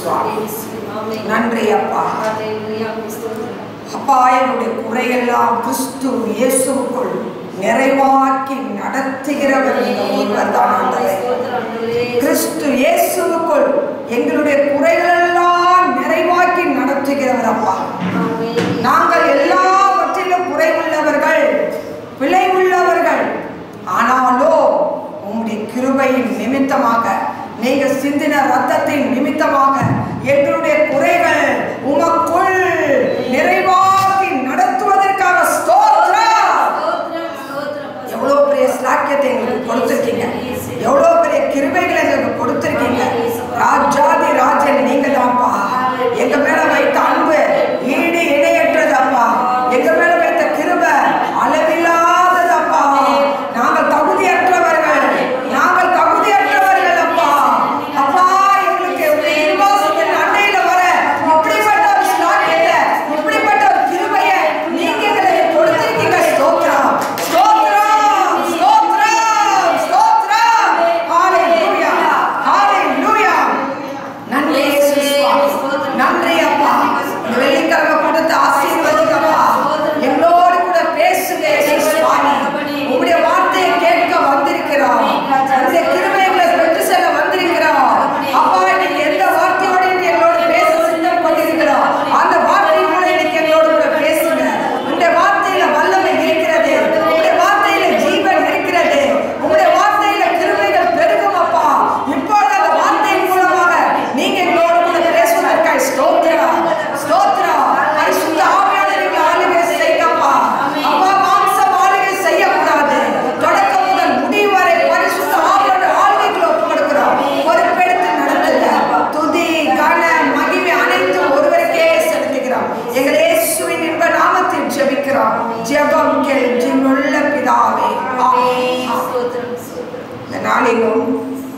சுவாமி ஆமென். நன்றி அப்பா ஹalleluya ஸ்தோத்திரம் அப்பா என்னுடைய குறையெல்லாம் கிறிஸ்து இயேசுக்குள் நிறைவாக்கி நடத்துகிறவர் இந்த ஒருவர் தான் ஆண்டவரே. ஸ்தோத்திரம் ஆண்டவரே. கிறிஸ்து இயேசுவுக்குள் எங்களுடைய குறைகளெல்லாம் நிறைவாக்கி நடத்துகிறவர் அப்பா ஆமென். நாங்கள் எல்லாவற்றிலும் குறைவுள்ளவர்கள் பிழை உள்ளவர்கள் ஆனாலோ உம்முடைய கிருபையின் நிமித்தமாக நீங்க சிந்தின ரத்தத்தின் நிமித்தமாக எங்களுடைய குறைகள் உமக்குள் நிறைவாக்கி நடத்துவதற்காக ஸ்தோத்திரம் ஸ்தோத்திரம், ஸ்தோத்திரம். எவ்வளோ பெரிய ஸ்லாக்கியத்தை எங்களுக்கு கொடுத்துருக்கீங்க எவ்வளோ பெரிய கிருபைகளை எங்களுக்கு கொடுத்துருக்கீங்க ராஜாதி ராஜன் நீங்க தான்ப்பா எங்க மேல வைத்த அன்பு ஈடு இணையற்றதப்பா எங்க மேல வைத்த கிருபை அளவில்லாததப்பா நாங்கள் தகுதியற்றவர்கள் நாங்கள் தகுதியற்றவர்கள் அப்பா அப்பா எங்களுக்கு உங்களுடைய இருவாசத்தின் அண்டையில வர இப்படிப்பட்ட ஒரு ஸ்லாக்கியத்தை இப்படிப்பட்ட ஒரு கிருபையை நீங்க எங்களுக்கு கொடுத்திருக்கீங்க ஸ்தோத்திரம் ஸ்தோத்திரம் ஸ்தோத்திரம் ஸ்தோத்திரம் ஹalleluya ஹalleluya நன்றி இயேசு சுவாமி. நன்றி அப்பா இந்த வெள்ளிக்கிழமை கொடுத்த ஆசீர்வதிக்கப்பா எங்களோடு கூட பேசுங்க இயேசு சுவாமி உங்களுடைய வார்த்தையை கேட்க வந்திருக்கிறோம் உங்களுடைய கிருபைகளை பெற்று செல்ல வந்திருக்கிறோம் அப்பா நீங்க எந்த வார்த்தையோடு இன்னைக்கு எங்களோடு பேச சித்தம் கொண்டிருக்கிறோம் அந்த வார்த்தையின் மூலம் இன்னைக்கு எங்களோடு கூட பேசுங்க உங்களுடைய வார்த்தையில வல்லமை இருக்கிறது உங்களுடைய வார்த்தையில ஜீவன் இருக்கிறது உங்களுடைய வார்த்தையில கிருபைகள் பெருகும் அப்பா இப்பொழுது அந்த வார்த்தையின் மூலமாக நீங்க எங்களோடு கூட பேசுவதற்காக ஸ்தோத்திரம் ஸ்தோத்திரம் பரிசுத்த ஆவியானவரை ஆளுகை செய்யப்பா அப்பா மாம்சம் ஆளுகை செய்யக்கூடாது தொடக்கம் முதல் முடிவு வரை பரிசுத்த ஆவியோட ஆளுகைக்குள்ள ஒப்பு கொடுக்கிறோம் பொறுப்பெடுத்து நடத்துங்க துதி கன மகிமை அனைத்தும் ஒருவருக்கே செலுத்துகிறோம் எங்கள் இயேசுவின் இன்ப நாமத்தில் ஜெபிக்கிறோம் ஜெபம் கேள் ஜீவனுள்ள பிதாவே ஆமென். ஸ்தோத்திரம், ஸ்தோத்திரம். இந்த நாளிலும்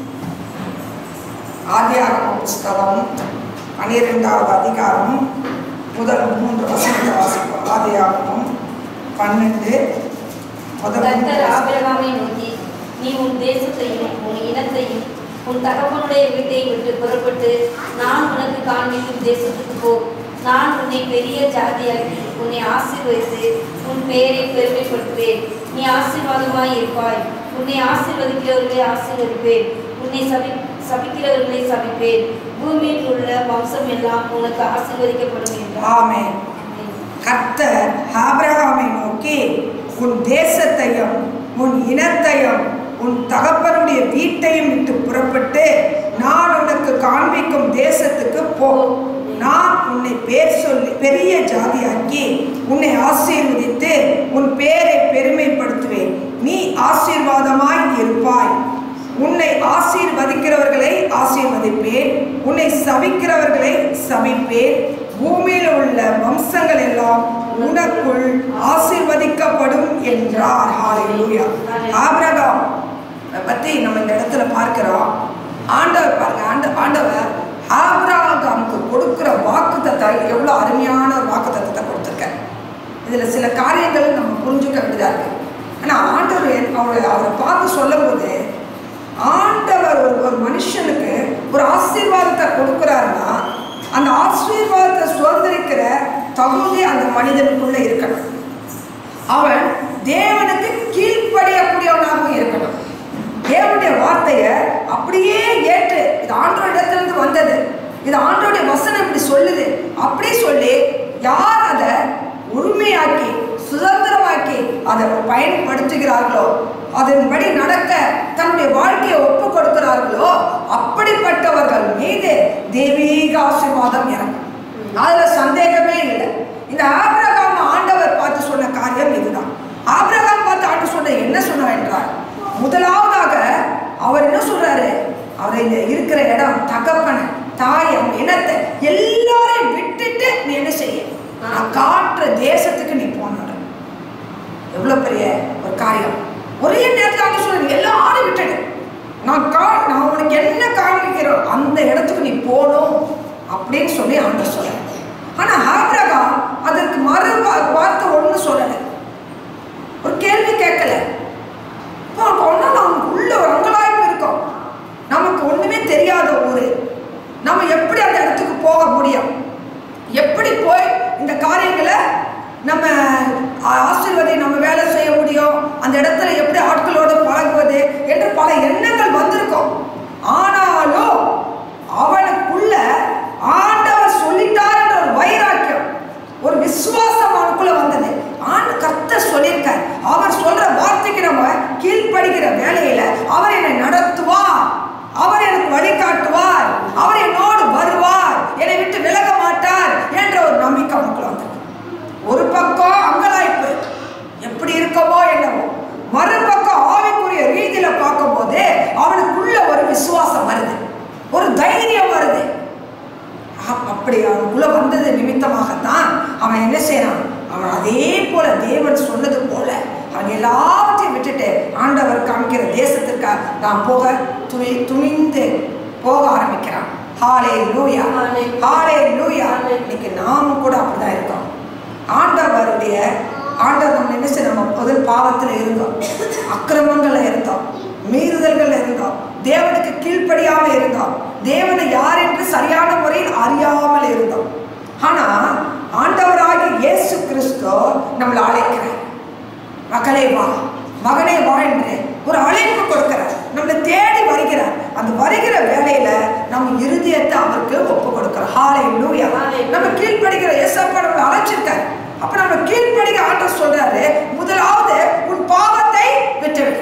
ஆதியாகம புஸ்தகம் பன்னிரெண்டாவது அதிகாரம் முதல் மூன்று வசனத்தை வாசிப்போம் ஆதியாகமம் பன்னெண்டு முதல் மூன்று கர்த்தர் வசனம். ஆபிரகாமை நோக்கி நீ உன் தேசத்தையும் உன் இனத்தையும் உன் தகப்பனுடைய வீட்டை விட்டு புறப்பட்டு நான் உனக்கு காண்பிக்கும் தேசத்துக்கு போ நான் உன்னை பெரிய ஜாதியாக்கி உன்னை ஆசீர்வதித்து உன் பெயரை பெருமைப்படுத்துவேன் நீ ஆசீர்வாதமாய் இருப்பாய் உன்னை ஆசீர்வதிக்கிறவர்களை ஆசீர்வதிப்பேன் உன்னை சபி சபிக்கிறவர்களை சபிப்பேன் பூமியில் உள்ள வம்சம் எல்லாம் உனக்கு ஆசீர்வதிக்கப்படும் என்றார் ஆமென் கர்த்தர் ஆபிரகாமை நோக்கி உன் தேசத்தையும் உன் இனத்தையும் உன் தகப்பனுடைய வீட்டையும் விட்டு புறப்பட்டு நான் உனக்கு காண்பிக்கும் தேசத்துக்கு போ நான் உன்னை பேர் சொல்லி பெரிய ஜாதியாக்கி உன்னை ஆசீர்வதித்து உன் பேரை பெருமைப்படுத்துவேன் நீ ஆசீர்வாதமாய் இருப்பாய் உன்னை ஆசீர்வதிக்கிறவர்களை ஆசீர்வதிப்பேன் உன்னை சபிக்கிறவர்களை சபிப்பேன் பூமியில் உள்ள வம்சங்கள் எல்லாம் உனக்குள் ஆசீர்வதிக்கப்படும் என்றார் ஹalleluya ஆபிரகாம் பத்தி நம்ம இந்த இடத்துல பார்க்கிறோம் ஆண்டவர் பாருங்க ஆண்ட ஆண்டவர் ஆபிரகாமுக்கு கொடுக்கிற வாக்குத்தத்தை எவ்வளோ அருமையான ஒரு வாக்குத்தத்தத்தை கொடுத்துருக்கார் இதில் சில காரியங்கள் நம்ம புரிஞ்சுக்க வேண்டியதாக இருக்கு ஆனால் ஆண்டவர் அவரை அவரை பார்த்து சொல்லும்போது ஆண்டவர் ஒரு ஒரு மனுஷனுக்கு ஒரு ஆசீர்வாதத்தை கொடுக்குறாருன்னா அந்த ஆசீர்வாதத்தை சுதந்திரிக்கிற தகுதி அந்த மனிதனுக்குள்ள இருக்கணும் அவன் தேவனுக்கு கீழ்ப்படியக்கூடியவனாகவும் இருக்கணும் தேவனுடைய வார்த்தையை அப்படியே ஏற்று இது ஆண்டோட இடத்திலிருந்து வந்தது இது ஆண்டோடைய வசனம் இப்படி சொல்லுது அப்படி சொல்லி யார் அதை உரிமையாக்கி சுதந்திரமாக்கி அதை பயன்படுத்துகிறார்களோ அதன்படி நடக்க தன்னுடைய வாழ்க்கையை ஒப்பு கொடுக்கிறார்களோ அப்படிப்பட்டவர்கள் மீது தெய்வீக ஆசீர்வாதம் இறங்கும் அதுல சந்தேகமே இல்லை இந்த ஆபிரகாம் ஆண்டவர் பார்த்து சொன்ன காரியம் இதுதான் ஆபிரகாம் பார்த்து ஆண்டு சொன்ன என்ன சொன்ன என்றார் முதலாவதாக அவர் என்ன சொல்றாரு அவர் இந்த இருக்கிற இடம் தகப்பன தாயம் இனத்தை எல்லாரையும் விட்டுட்டு நீ என்ன செய்ய நான் காட்டுற தேசத்துக்கு நீ போனாரு எவ்வளவு பெரிய ஒரு காரியம் ஒரே நேரத்தில் ஆண்டு சொல்றது எல்லாரும் விட்டுடு நான் கா நான் உனக்கு என்ன காண்பிக்கிறோம் அந்த இடத்துக்கு நீ போகணும் அப்படின்னு சொல்லி ஆண்டு சொல்றேன் ஆனா ஆபிரகாம் அதற்கு மறு வா- வார்த்தை ஒண்ணு சொல்லலை ஒரு கேள்வி கேட்கல இப்போ ஒன்றும் நமக்கு உள்ள ஒரு அங்கலாய்ப்பு இருக்கும் நமக்கு ஒண்ணுமே தெரியாத ஊரு நம்ம எப்படி அந்த இடத்துக்கு போக முடியும் எப்படி போய் இந்த காரியங்களை நம்ம ஆசீர்வதி நம்ம வேலை செய்ய முடியும் அந்த இடத்துல எப்படி ஆட்களோடு பழகுவது என்று பல எண்ணங்கள் வந்திருக்கும் ஆனாலும் அவனுக்குள்ள ஆண்டவர் சொல்லிட்டார் என்ற ஒரு வைராக்கியம் ஒரு விசுவாசம் அவனுக்குள்ள வந்தது ஆண்டு கர்த்தர் சொல்லியிருக்கார் அவர் சொல்ற வார்த்தைக்கு நம்ம கீழ்ப்படுகிற வேலையில அவர் என்னை நடத்துவார் அவர் எனக்கு வழிகாட்டுவார் அவர் என்னோடு வருவார் என்னை விட்டு விலக மாட்டார் என்ற ஒரு நம்பிக்கை அவனுக்குள்ள வந்தது ஒரு பக்கம் அங்கலாய்ப்பு எப்படி இருக்கமோ என்னவோ மறுபக்கம் ஆவிக்குரிய ரீதியில பார்க்கும்போது அவனுக்குள்ள ஒரு விசுவாசம் வருது ஒரு தைரியம் வருது அப்- அப்படி அவனுக்குள்ள வந்தது நிமித்தமாகத்தான் அவன் என்ன செய்யறான் அவன் அதே போல தேவன் சொன்னது போல அவன் எல்லாவற்றையும் விட்டுட்டு ஆண்டவர் காமிக்கிற தேசத்திற்கு தான் போக துணி துணிந்து போக ஆரம்பிக்கிறான் ஹாலே லூயா Hallelujah. ஹாலே லூயா Hallelujah. இன்னைக்கு நாமும் கூட அப்படிதான் இருக்கோம் ஆண்டவருடைய ஆண்டவர் நம்ம என்ன செய்ய நம்ம முதல் பாவத்தில் இருந்தோம் அக்கிரமங்கள்ல இருந்தோம் மீறுதல்கள் இருந்தோம் தேவனுக்கு கீழ்ப்படியாம இருந்தோம் தேவனை யார் என்று சரியான முறையில் அறியாமல் இருந்தோம் ஆனா ஆண்டவராகிய இயேசு கிறிஸ்து நம்மளை அழைக்கிறார் மகளே வா மகனே வா என்று ஒரு அழைப்பு கொடுக்கிறார் நம்மளை தேடி வருகிறார் அந்த வருகிற வேலையில நம்ம இருதயத்தை அவருக்கு ஒப்பு கொடுக்கிறோம் ஹாலே லூயா Hallelujah. நம்ம கீழ்ப்படுகிற ஏசப்பா நம்மளை அழைச்சிருக்காரு அப்ப நம்ம கீழ்ப்படிக ஆண்டவர் சொல்றாரு முதலாவது உன் பாவத்தை விட்டுவிடு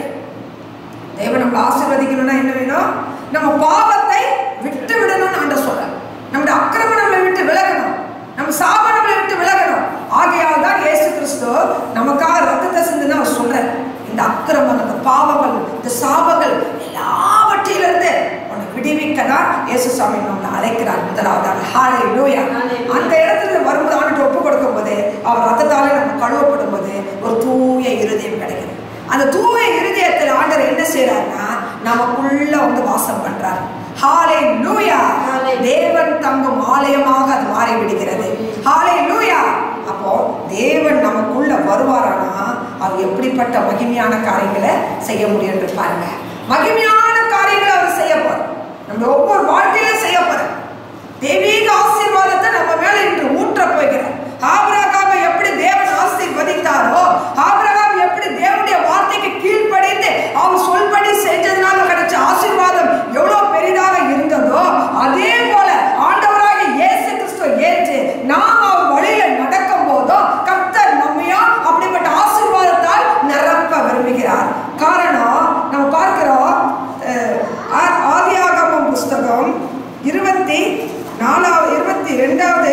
தேவன் நம்மளை ஆசீர்வதிக்கணும்னா என்ன வேணும் நம்ம பாவத்தை விட்டு விடணும்னு ஆண்டவர் சொல்றார் நம்முடைய அக்கிரமம் நம்மளை விட்டு விலகணும் நம்ம சாபம் நம்மளை விட்டு விலகணும் ஆகையால் தான் இயேசு கிறிஸ்து நமக்காக ரத்தத்தை சிந்துன்னு அவர் சொல்றார் இந்த அக்கிரமம் இந்த பாவங்கள் இந்த சாபங்கள் எல்லாவற்றிலிருந்து உன்னை விடுவிக்க தான் இயேசு சாமி நம்மளை அழைக்கிறார் முதலாவதாக ஹாலே லூயா Hallelujah. அந்த இடத்துல வரும்போது ஆண்டு ஒப்பு கொடுக்கும் போது அவர் ரத்தத்தாலே நம்ம கழுவப்படும் போது ஒரு தூய இருதயம் கிடைக்குது அந்த தூய இருதயத்தில் ஆண்டவர் என்ன செய்யறாருன்னா நமக்குள்ள வந்து வாசம் பண்றார் ஹாலே லூயா Hallelujah. தேவன் தங்கும் ஆலயமாக அது மாறி விடுகிறது ஹாலே லூயா அப்போ தேவன் நமக்குள்ள வருவாரானா அவர் எப்படிப்பட்ட மகிமையான காரியங்களை செய்ய முடியும் என்று பாருங்க மகிமையான காரியங்களை அவர் செய்ய போறார் நம்ம ஒவ்வொரு வாழ்க்கையிலும் செய்ய போறார் தெய்வீக ஆசீர்வாதத்தை நம்ம மேல இன்று ஊற்ற போகிறார் ஆபிரகாமை எப்படி தேவன் ஆசீர்வதித்தாரோ ஆபிரகாம் எப்படி தேவனுடைய வார்த்தைக்கு கீழ்ப்படிந்து அவர் சொல்படி செஞ்சதுனால கிடைச்ச ஆசீர்வாதம் எவ்வளவு பெரிதாக இருந்ததோ அதே போல ஆண்டவராகிய இயேசு கிறிஸ்துவை ஏற்று நாம் அவர் வழியில நடக்கும் போதோ கர்த்தர் நம்மையும் அப்படிப்பட்ட ஆசீர்வாதத்தால் நிரப்ப விரும்புகிறார் காரணம் நம்ம பார்க்கிறோம் அஹ், ஆ- ஆதியாகமம் புஸ்தகம் இருபத்தி நாலாவது இருபத்தி ரெண்டாவது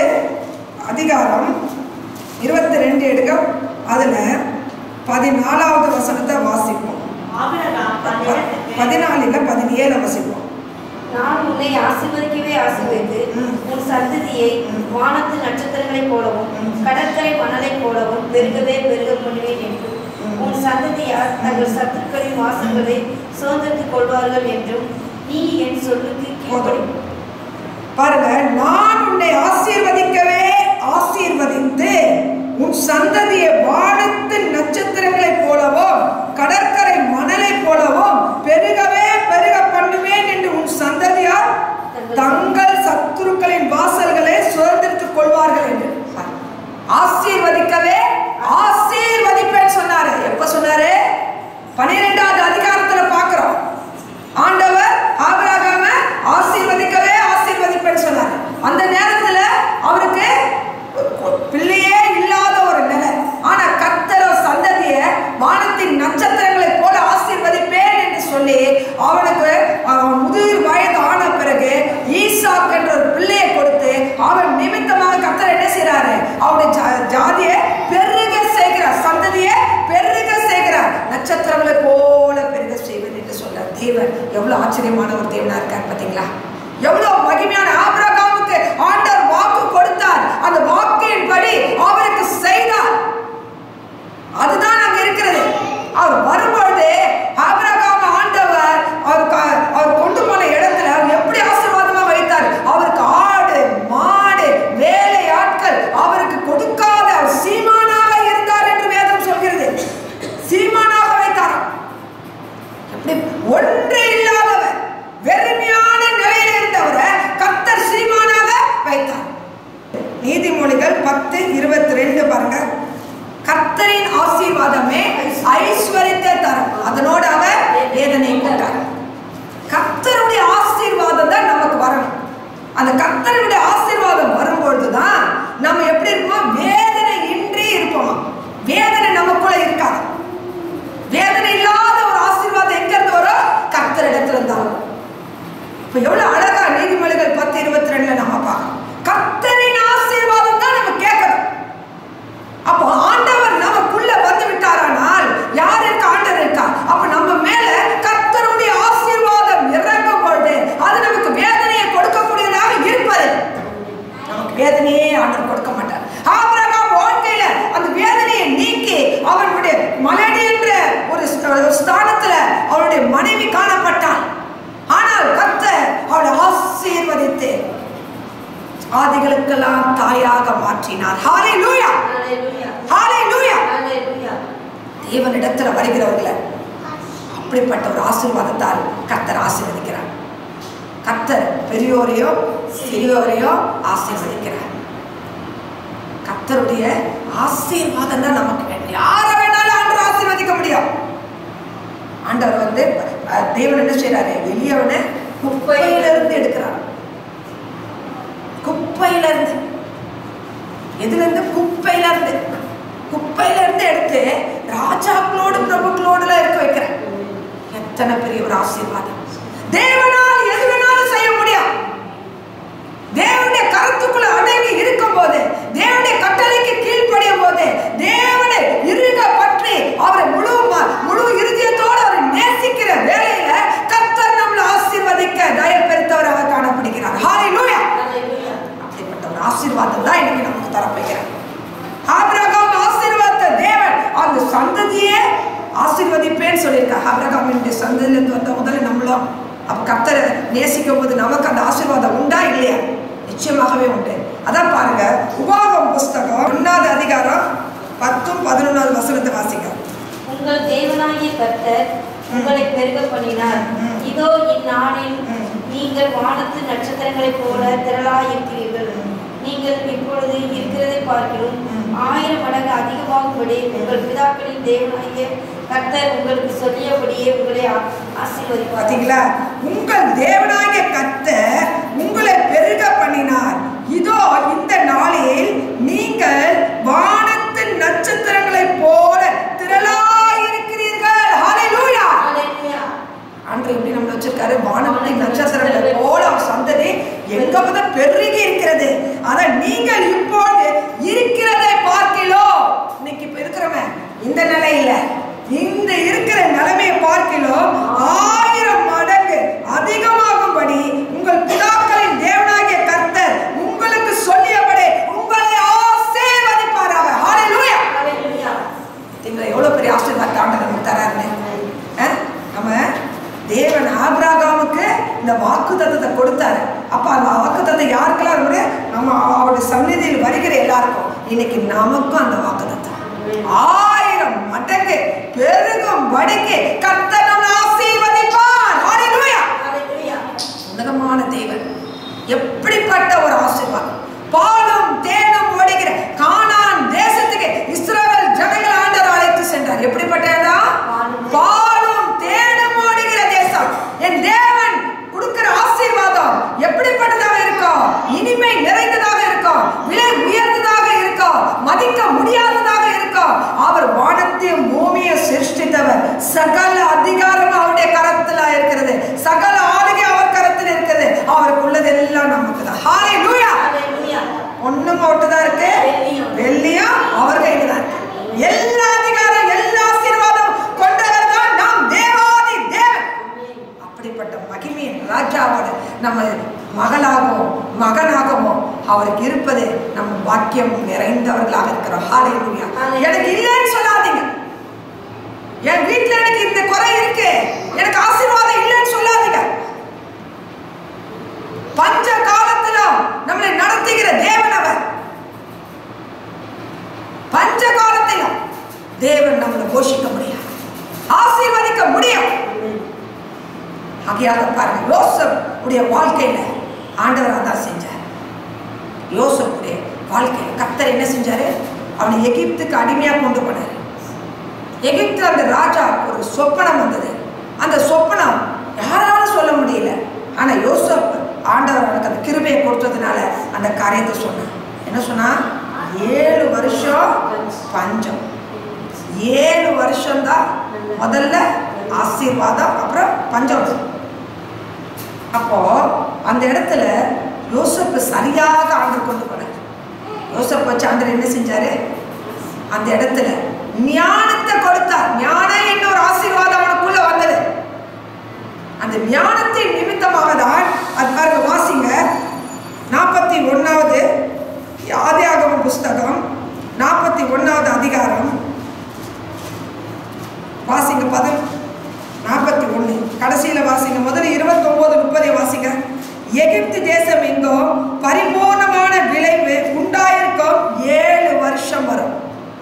அதிகாரம் இருபத்தி ரெண்டு எடுக்க அதில் பதினாலாவது வசனத்தை வாசிப்போம் ஆபிரகாம் ப- பன்னிரண்டு பதினாலில் பதினேழு வாசிப்போம் நான் உன்னை ஆசீர்வதிக்கவே ஆசீர்வதித்து ம். உன் சந்ததியை ம். வானத்து நட்சத்திரங்களைப் போலவும் ம். கடற்கரை மணலைப் போலவும் பெருகவே பெருக பண்ணுவேன் என்றும் ம். உன் சந்ததியார் தங்கள் சத்துருக்களின் வாசல்களை சுதந்திரத்துக் கொள்வார்கள் என்றும் நீ என் சொல்லுக்கு கீழ்ப்படி போதும். பாருங்க நான் உன்னை ஆசீர்வதிக்கவே ஆசீர்வதித்து உன் சந்ததியை வானத்து நட்சத்திரங்களைப் போலவும் கடற்கரை மணலைப் போலவும் பெருகவே பெருக பண்ணுவேன் என்று உன் சந்ததியார் தங்கள் சத்துருக்களின் வாசல்களை சுதந்திரித்துக் கொள்வார்கள் என்று ஆசீர்வதிக்கவே ஆசீர்வதிப்பேன் சொன்னாரு எப்ப சொன்னாரு பன்னிரெண்டாவது அதிகாரத்துல பார்க்கிறோம் ஆண்டவர் ஆபிரகாம ஆசீர்வதிக்கவே ஆசீர்வதிப்பேன்னு சொன்னார் அந்த நேரத்துல அவருக்கு பிள்ளையே இல்லாத ஒரு நிலை ஆனா கத்தரோ சந்ததிய வானத்தின் நட்சத்திரங்களைப் போல ஆசீர்வதிப்பேன் என்று சொல்லி அவனுக்கு அவன் முதிர் வயது ஆன பிறகு ஈசாக் என்ற ஒரு பிள்ளையை கொடுத்து அவன் நிமித்தமாக கத்தர் என்ன செய்றாரு அவனுடைய ஜா- ஜாதியை பெருக செய்கிறார் சந்ததியை பெருக செய்கிறார் நட்சத்திரங்களை போல பெருக செய்வேன் என்று சொல்றார் தேவன் எவ்வளவு ஆச்சரியமான ஒரு தேவனா இருக்கார் பாத்தீங்களா எவ்வளவு மகிமையான ஆபிரகாமுக்கு ஆண்டவர் வாக்கு கொடுத்தார் அந்த வாக்கின்படி அவருக்கு செய்தார் அதுதான் அங்க இருக்கிறது அவர் வரும்பொழுது ஆபிரகாம் ஆண்டவர் அவர் க- அவர் கொண்டு போன இடத்துல அவர் எப்படி ஆசீர்வாதமா வைத்தார் அவருக்கு ஆடு மாடு வேலை ஆட்கள் அவருக்கு கொடுக்காத அவர் சீமானாக இருந்தார் என்று வேதம் சொல்கிறது சீமானாக வைத்தார் எப்படி ஒன்று இல்லாதவர் வெறுமையா ஆதிகளுக்கெல்லாம் தாயாக மாற்றினார் ஹalleluya ஹalleluya ஹalleluya ஹalleluya தேவனிடத்துல வருகிறவர்களை அப்படிப்பட்ட ஒரு ஆசீர்வாதத்தால் கர்த்தர் ஆசீர்வதிக்கிறார் கர்த்தர் பெரியோரையோ சிறியோரையோ ஆசீர்வதிக்கிறார் கர்த்தருடைய ஆசீர்வாதம் தான் நமக்கு வேணும் யாரை வேணாலும் ஆண்டவர் ஆசீர்வதிக்க முடியும் ஆண்டவர் வந்து அஹ், தேவன் என்ன செய்யறாரு வெளியவனை குப்பையில இருந்து எடுக்கிறார் குப்பையில இருந்து எதுல இருந்து குப்பையில இருந்து குப்பையில இருந்து எடுத்து ராஜாக்களோடு பிரபுக்களோடுல இருக்க வைக்கிறேன் எத்தனை பெரிய ஒரு ஆசீர்வாதம் தேவனால் எது வேணாலும் செய்ய முடியும் தேவனுடைய கருத்துக்குள்ள அடங்கி இருக்கும் போது தேவனுடைய கட்டளைக்கு கீழ்ப்படியும் போது தேவனை இருக பற்றி அவரை முழு ம- முழு இருதயத்தோடு அவரை நேசிக்கிற வேளையில கர்த்தர் நம்மளை ஆசீர்வதிக்க தயவு பெருத்தவராக காணப்படுகிறார் ஹalleluya ஹalleluya அப்படிப்பட்ட ஒரு ஆசீர்வாதம் தான் இன்னைக்கு நமக்கு தரப்போகிறார் ஆபிரகாம் ஆசீர்வாத தேவன் அந்த சந்ததியே ஆசீர்வதிப்பேன்னு சொல்லியிருக்கார் ஆபிரகாமினுடைய சந்ததியிலிருந்து வந்த முதல்ல நம்மளும் அப்ப கர்த்தரை நேசிக்கும் போது நமக்கு அந்த ஆசீர்வாதம் உண்டா இல்லையா நிச்சயமாகவே உண்டு அதான் பாருங்க உபாகம் புஸ்தகம் ஒன்னாவது அதிகாரம் பத்தும் பதினொன்னாவது வசனத்தை வாசிங்க உங்கள் தேவனாகிய கர்த்தர் உங்களை பெருக பண்ணினார் ம். இதோ இந்நாளில் ம். நீங்கள் வானத்து நட்சத்திரங்களைப் போல திரளாய் இருக்கிறீர்கள் நீங்கள் இப்பொழுது இருக்கிறதை பார்க்கிறோம் ம். ஆயிரம் மடங்கு அதிகமாகும்படி உங்கள் பிதாக்களின் தேவனாகிய கர்த்தர் உங்களுக்கு சொல்லியபடியே உங்களை ஆ- ஆசீர்வதிப்பார் பாத்தீங்களா உங்கள் தேவனாகிய கர்த்தர் உங்களை பெருக பண்ணினார் இதோ இந்த நாளில் நீங்கள் வானத்தின் நட்சத்திரங்களைப் போல திரளாயிருக்கிறீர்கள் ஹalleluya ஹalleluya அன்று எப்படி நம்ம வச்சிருக்காரு வானத்தின் நட்சத்திரங்களை போல அவர் சந்ததி எங்க பார்த்த பெருகி இருக்கிறது அத நீங்கள் இப்போது இருக்கிறதை பார்க்கிலோ இன்னைக்கு இப்ப இருக்கிறவன் இந்த நிலையில இந்த இருக்கிற நிலைமையை பார்க்கிலோ ஆயிரம் மடங்கு அதிகமாகும்படி உங்கள் பிதாக்களின் தேவனாகிய கர்த்தர் உங்களுக்கு சொல்லியபடி உங்களை ஆசீர்வதிப்பாராக ஹalleluya ஹalleluya பார்த்தீங்களா எவ்வளோ பெரிய ஆசீர்வாதத்தை ஆண்டவர் நமக்கு தராருன்னு ஆ? நம்ம தேவன் ஆபிரகாமுக்கு இந்த வாக்கு தத்தத்தை கொடுத்தாரு அப்ப அந்த வாக்கு தத்தம் யாருக்கெல்லாம் இருக்கு நம்ம அவருடைய சந்நிதியில் வருகிற எல்லாருக்கும் இன்னைக்கு நமக்கும் அந்த வாக்கு தத்தம் ஆயிரம் மடங்கு பெருகும் வடிக்கு கர்த்தர் நம்மை ஆசீர்வதிப்பார் ஹalleluya ஹalleluya உன்னதமான தேவன் எப்படிப்பட்ட ஒரு ஆசீர்வாதம் பாலும் தேனும் ஓடுகிற கானான் தேசத்துக்கு இஸ்ரவேல் ஜனங்கள் ஆண்டவர் அழைத்து சென்றார் எப்படிப்பட்ட இடம் பாலும் பாலும் தேனும் ஓடுகிற தேசம் என் தேவன் கொடுக்கிற ஆசீர்வாதம் எப்படிப்பட்டதாக இருக்கும் இனிமை நிறைந்ததாக இருக்கும் விலை உயர்ந்ததாக இருக்கும் மதிக்க முடியாததாக இருக்கும் அவர் வானத்தையும் பூமியை சிருஷ்டித்தவர் சகல அதிகாரம் அவருடைய கரத்துல இருக்கிறது சகல ஆளுகை அவர் கரத்தில் இருக்கிறது அவருக்குள்ளது எல்லாம் நமக்கு தான் ஹாலே லூயா ஹalleluya ஒண்ணும் அவர்கிட்ட தான் இருக்கு வெள்ளியும். வெள்ளியும் அவர் கையில தான் இருக்கு எல்லா அதிகாரம் எல்லா ஆசீர்வாதம் கொண்டவர் தான் நாம் தேவாதி தேவன் அப்படிப்பட்ட மகிமையின் ராஜாவோட நம்ம மகளாகவும் மகனாகவும் அவருக்கு இருப்பது நம்ம வாக்கியம் நிறைந்தவர்களாக இருக்கிறோம் ஹalleluya Hallelujah. எனக்கு இல்லைன்னு சொல்லாதீங்க என் வீட்ல எனக்கு இந்த குறை இருக்கு எனக்கு ஆசீர்வாதம் இல்லைன்னு சொல்லாதீங்க பஞ்ச காலத்திலும் நம்மளை நடத்துகிற தேவன் அவர் பஞ்ச காலத்திலும் தேவன் நம்மளை போஷிக்க முடியும் ஆசீர்வதிக்க முடியும் ஆகையால பாருங்க யோசப் உடைய வாழ்க்கையில ஆண்டவர் அதான் செஞ்சார் யோசப் உடைய வாழ்க்கையில கர்த்தர் என்ன செஞ்சாரு அவனை எகிப்துக்கு அடிமையா கொண்டு போனாரு எகிப்துல அந்த ராஜா ஒரு சொப்பனம் வந்தது அந்த சொப்பனம் யாராலும் சொல்ல முடியல ஆனா யோசப் ஆண்டவர் அவனுக்கு அந்த கிருபையை கொடுத்ததுனால அந்த காரியத்தை சொன்னான் என்ன சொன்னா ஏழு வருஷம் பஞ்சம் ஏழு வருஷம் தான் முதல்ல ஆசீர்வாதம் அப்புறம் பஞ்சம் அப்போ அந்த இடத்துல யோசப்பு சரியாக ஆண்டர் கொண்டு போனார் யோசப் வச்சு ஆண்டர் என்ன செஞ்சாரு அந்த இடத்துல ஞானத்தை கொடுத்தார் ஞானம் என்ன ஒரு ஆசீர்வாதம் அவனுக்குள்ள வந்தது அந்த ஞானத்தின் நிமித்தமாக தான் அது பாருங்க வாசிங்க நாற்பத்தி ஒன்னாவது ஆதியாகம புஸ்தகம் நாற்பத்தி ஒன்னாவது அதிகாரம் வாசிங்க பத நாற்பத்தி ஒன்று கடைசியில் வாசிங்க முதல்ல இருபத்தொம்போது முப்பதை வாசிங்க எகிப்து தேசம் எங்கோ பரிபூர்ணமான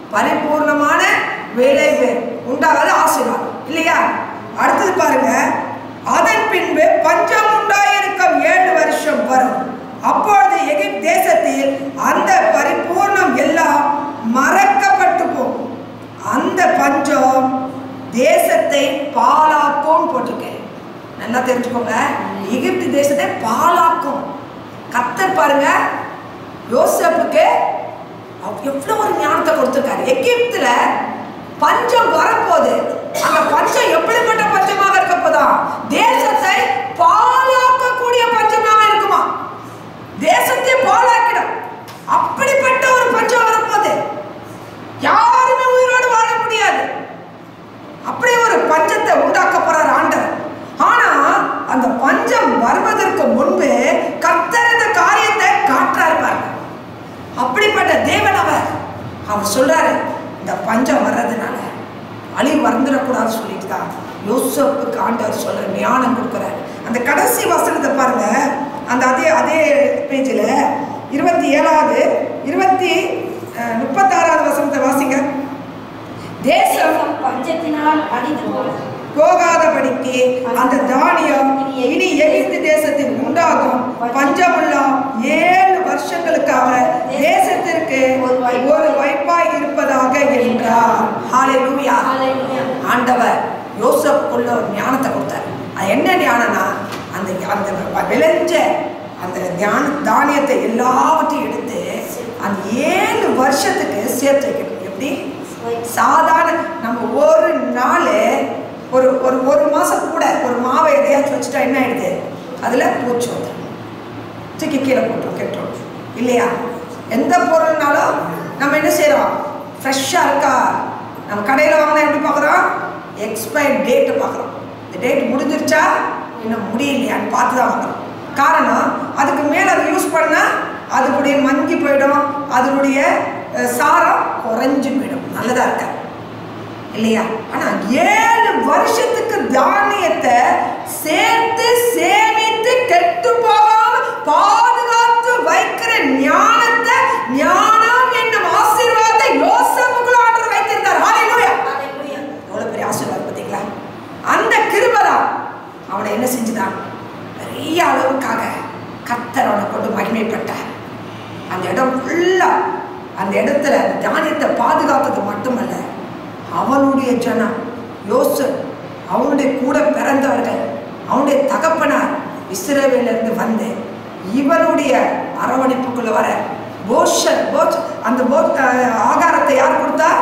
பரிபூர்ணமான விளைவு உண்டாகாத ஆசீர்வாதம் இல்லையா அடுத்தது பாருங்க அதன் பின்பு பஞ்சம் உண்டாயிருக்கும் ஏழு வருஷம் வரும் அப்பொழுது எகிப்து தேசத்தில் அந்த பரிபூர்ணம் எல்லாம் மறக்கப்பட்டு போகும் அந்த பஞ்சம் தேசத்தை பாலாக்கும் போட்டிருக்கேன் நல்லா தெரிஞ்சுக்கோங்க எகிப்து தேசத்தை பாலாக்கும் கத்தர் பாருங்க யோசப்புக்கு அவ் எவ்வளோ ஒரு ஞானத்தை கொடுத்துருக்காரு எகிப்துல பஞ்சம் வரப்போகுது அந்த பஞ்சம் எப்படிப்பட்ட பஞ்சமாக இருக்க போதா தேசத்தை பாலாக்கக்கூடிய பஞ்சமாக இருக்குமா தேசத்தை பாலாக்கிடும் அப்படிப்பட்ட ஒரு பஞ்சம் வரப்போகுது யாருமே உயிரோடு வாழ முடியாது அப்படி ஒரு பஞ்சத்தை உண்டாக்க போறார் ஆண்டவர் ஆனா அந்த பஞ்சம் வருவதற்கு முன்பு கர்த்தர் இந்த காரியத்தை காற்றாரு பாருங்க அப்படிப்பட்ட தேவன் அவர் அவர் சொல்றாரு இந்த பஞ்சம் வர்றதுனால அழிவு வந்துடக்கூடாதுன்னு சொல்லிட்டு தான் யோசப்புக்கு ஆண்டவர் சொல்ற ஞானம் கொடுக்குறாரு அந்த கடைசி வசனத்தை பாருங்க அந்த அதே அதே பேஜில் இருபத்தி ஏழாவது இருபத்தி அஹ், முப்பத்தாறாவது வசனத்தை வாசிங்க தேசம் தேசம் பஞ்சத்தினால் அழிந்து போகும் போகாதபடிக்கு அந்த தானியம் இனி எகிப்து தேசத்தில் உண்டாகும் பஞ்சமெல்லாம் ஏழு வருஷங்களுக்காக தேசத்திற்கு ஒரு வைப்பாய் இருப்பதாக என்றார் ஹalleluya ஹalleluya ஆண்டவர் யோசப்புக்குள்ள ஒரு ஞானத்தை கொடுத்தார் அது என்ன ஞானம்னா அந்த அந்த விளைஞ்ச அந்த ஞான தானியத்தை எல்லாவற்றையும் எடுத்து அந்த ஏழு வருஷத்துக்கு சேர்த்து வைக்கணும் எப்படி சாதாரண நம்ம ஒரு நாள் ஒரு ஒரு ஒரு மாதம் கூட ஒரு மாவை எதையாச்சும் வச்சுட்டா என்ன ஆயிடுது அதில் பூச்சி வந்துடும் தூக்கி கீழே போட்டுரும் கெட்டுரும் இல்லையா எந்த பொருள்னாலும் நம்ம என்ன செய்கிறோம் ஃப்ரெஷ்ஷாக இருக்கா நம்ம கடையில் வாங்கினா எப்படி பார்க்குறோம் எக்ஸ்பைர் டேட்டு பார்க்குறோம் இந்த டேட் முடிஞ்சிருச்சா இன்னும் முடியலையான்னு பார்த்து தான் வாங்குறோம் காரணம் அதுக்கு மேலே அதை யூஸ் பண்ணால் அதனுடைய மங்கி போயிடும் அதனுடைய அஹ், சாரம் குறைஞ்சு போயிடும் நல்லதாக இருக்காது இல்லையா ஆனா ஏழு வருஷத்துக்கு தானியத்தை சேர்த்து சேமித்து கெட்டு போகாம பாதுகாத்து வைக்கிற ஞானத்தை ஞானம் என்னும் ஆசீர்வாதத்தை யோசப்புக்குள்ள ஆண்டவர் வைத்திருந்தார் ஹalleluya ஹalleluya எவ்வளவு பெரிய ஆசீர்வாதம் பார்த்தீங்களா அந்த கிருபதான் அவனை என்ன செஞ்சுதான் பெரிய அளவுக்காக கத்தர் அவனை கொண்டு மகிமைப்பட்டார் அந்த இடம் ஃபுல்லா அந்த இடத்துல அந்த தானியத்தை பாதுகாத்தது மட்டுமல்ல அவனுடைய ஜனம் யோசப் அவனுடைய கூட பிறந்தவர்கள் அவனுடைய தகப்பனார் இஸ்ரேவேலிருந்து வந்து இவனுடைய அரவணைப்புக்குள்ள வர போஷன் போஷ் அந்த போ அஹ் ஆகாரத்தை யார் கொடுத்தா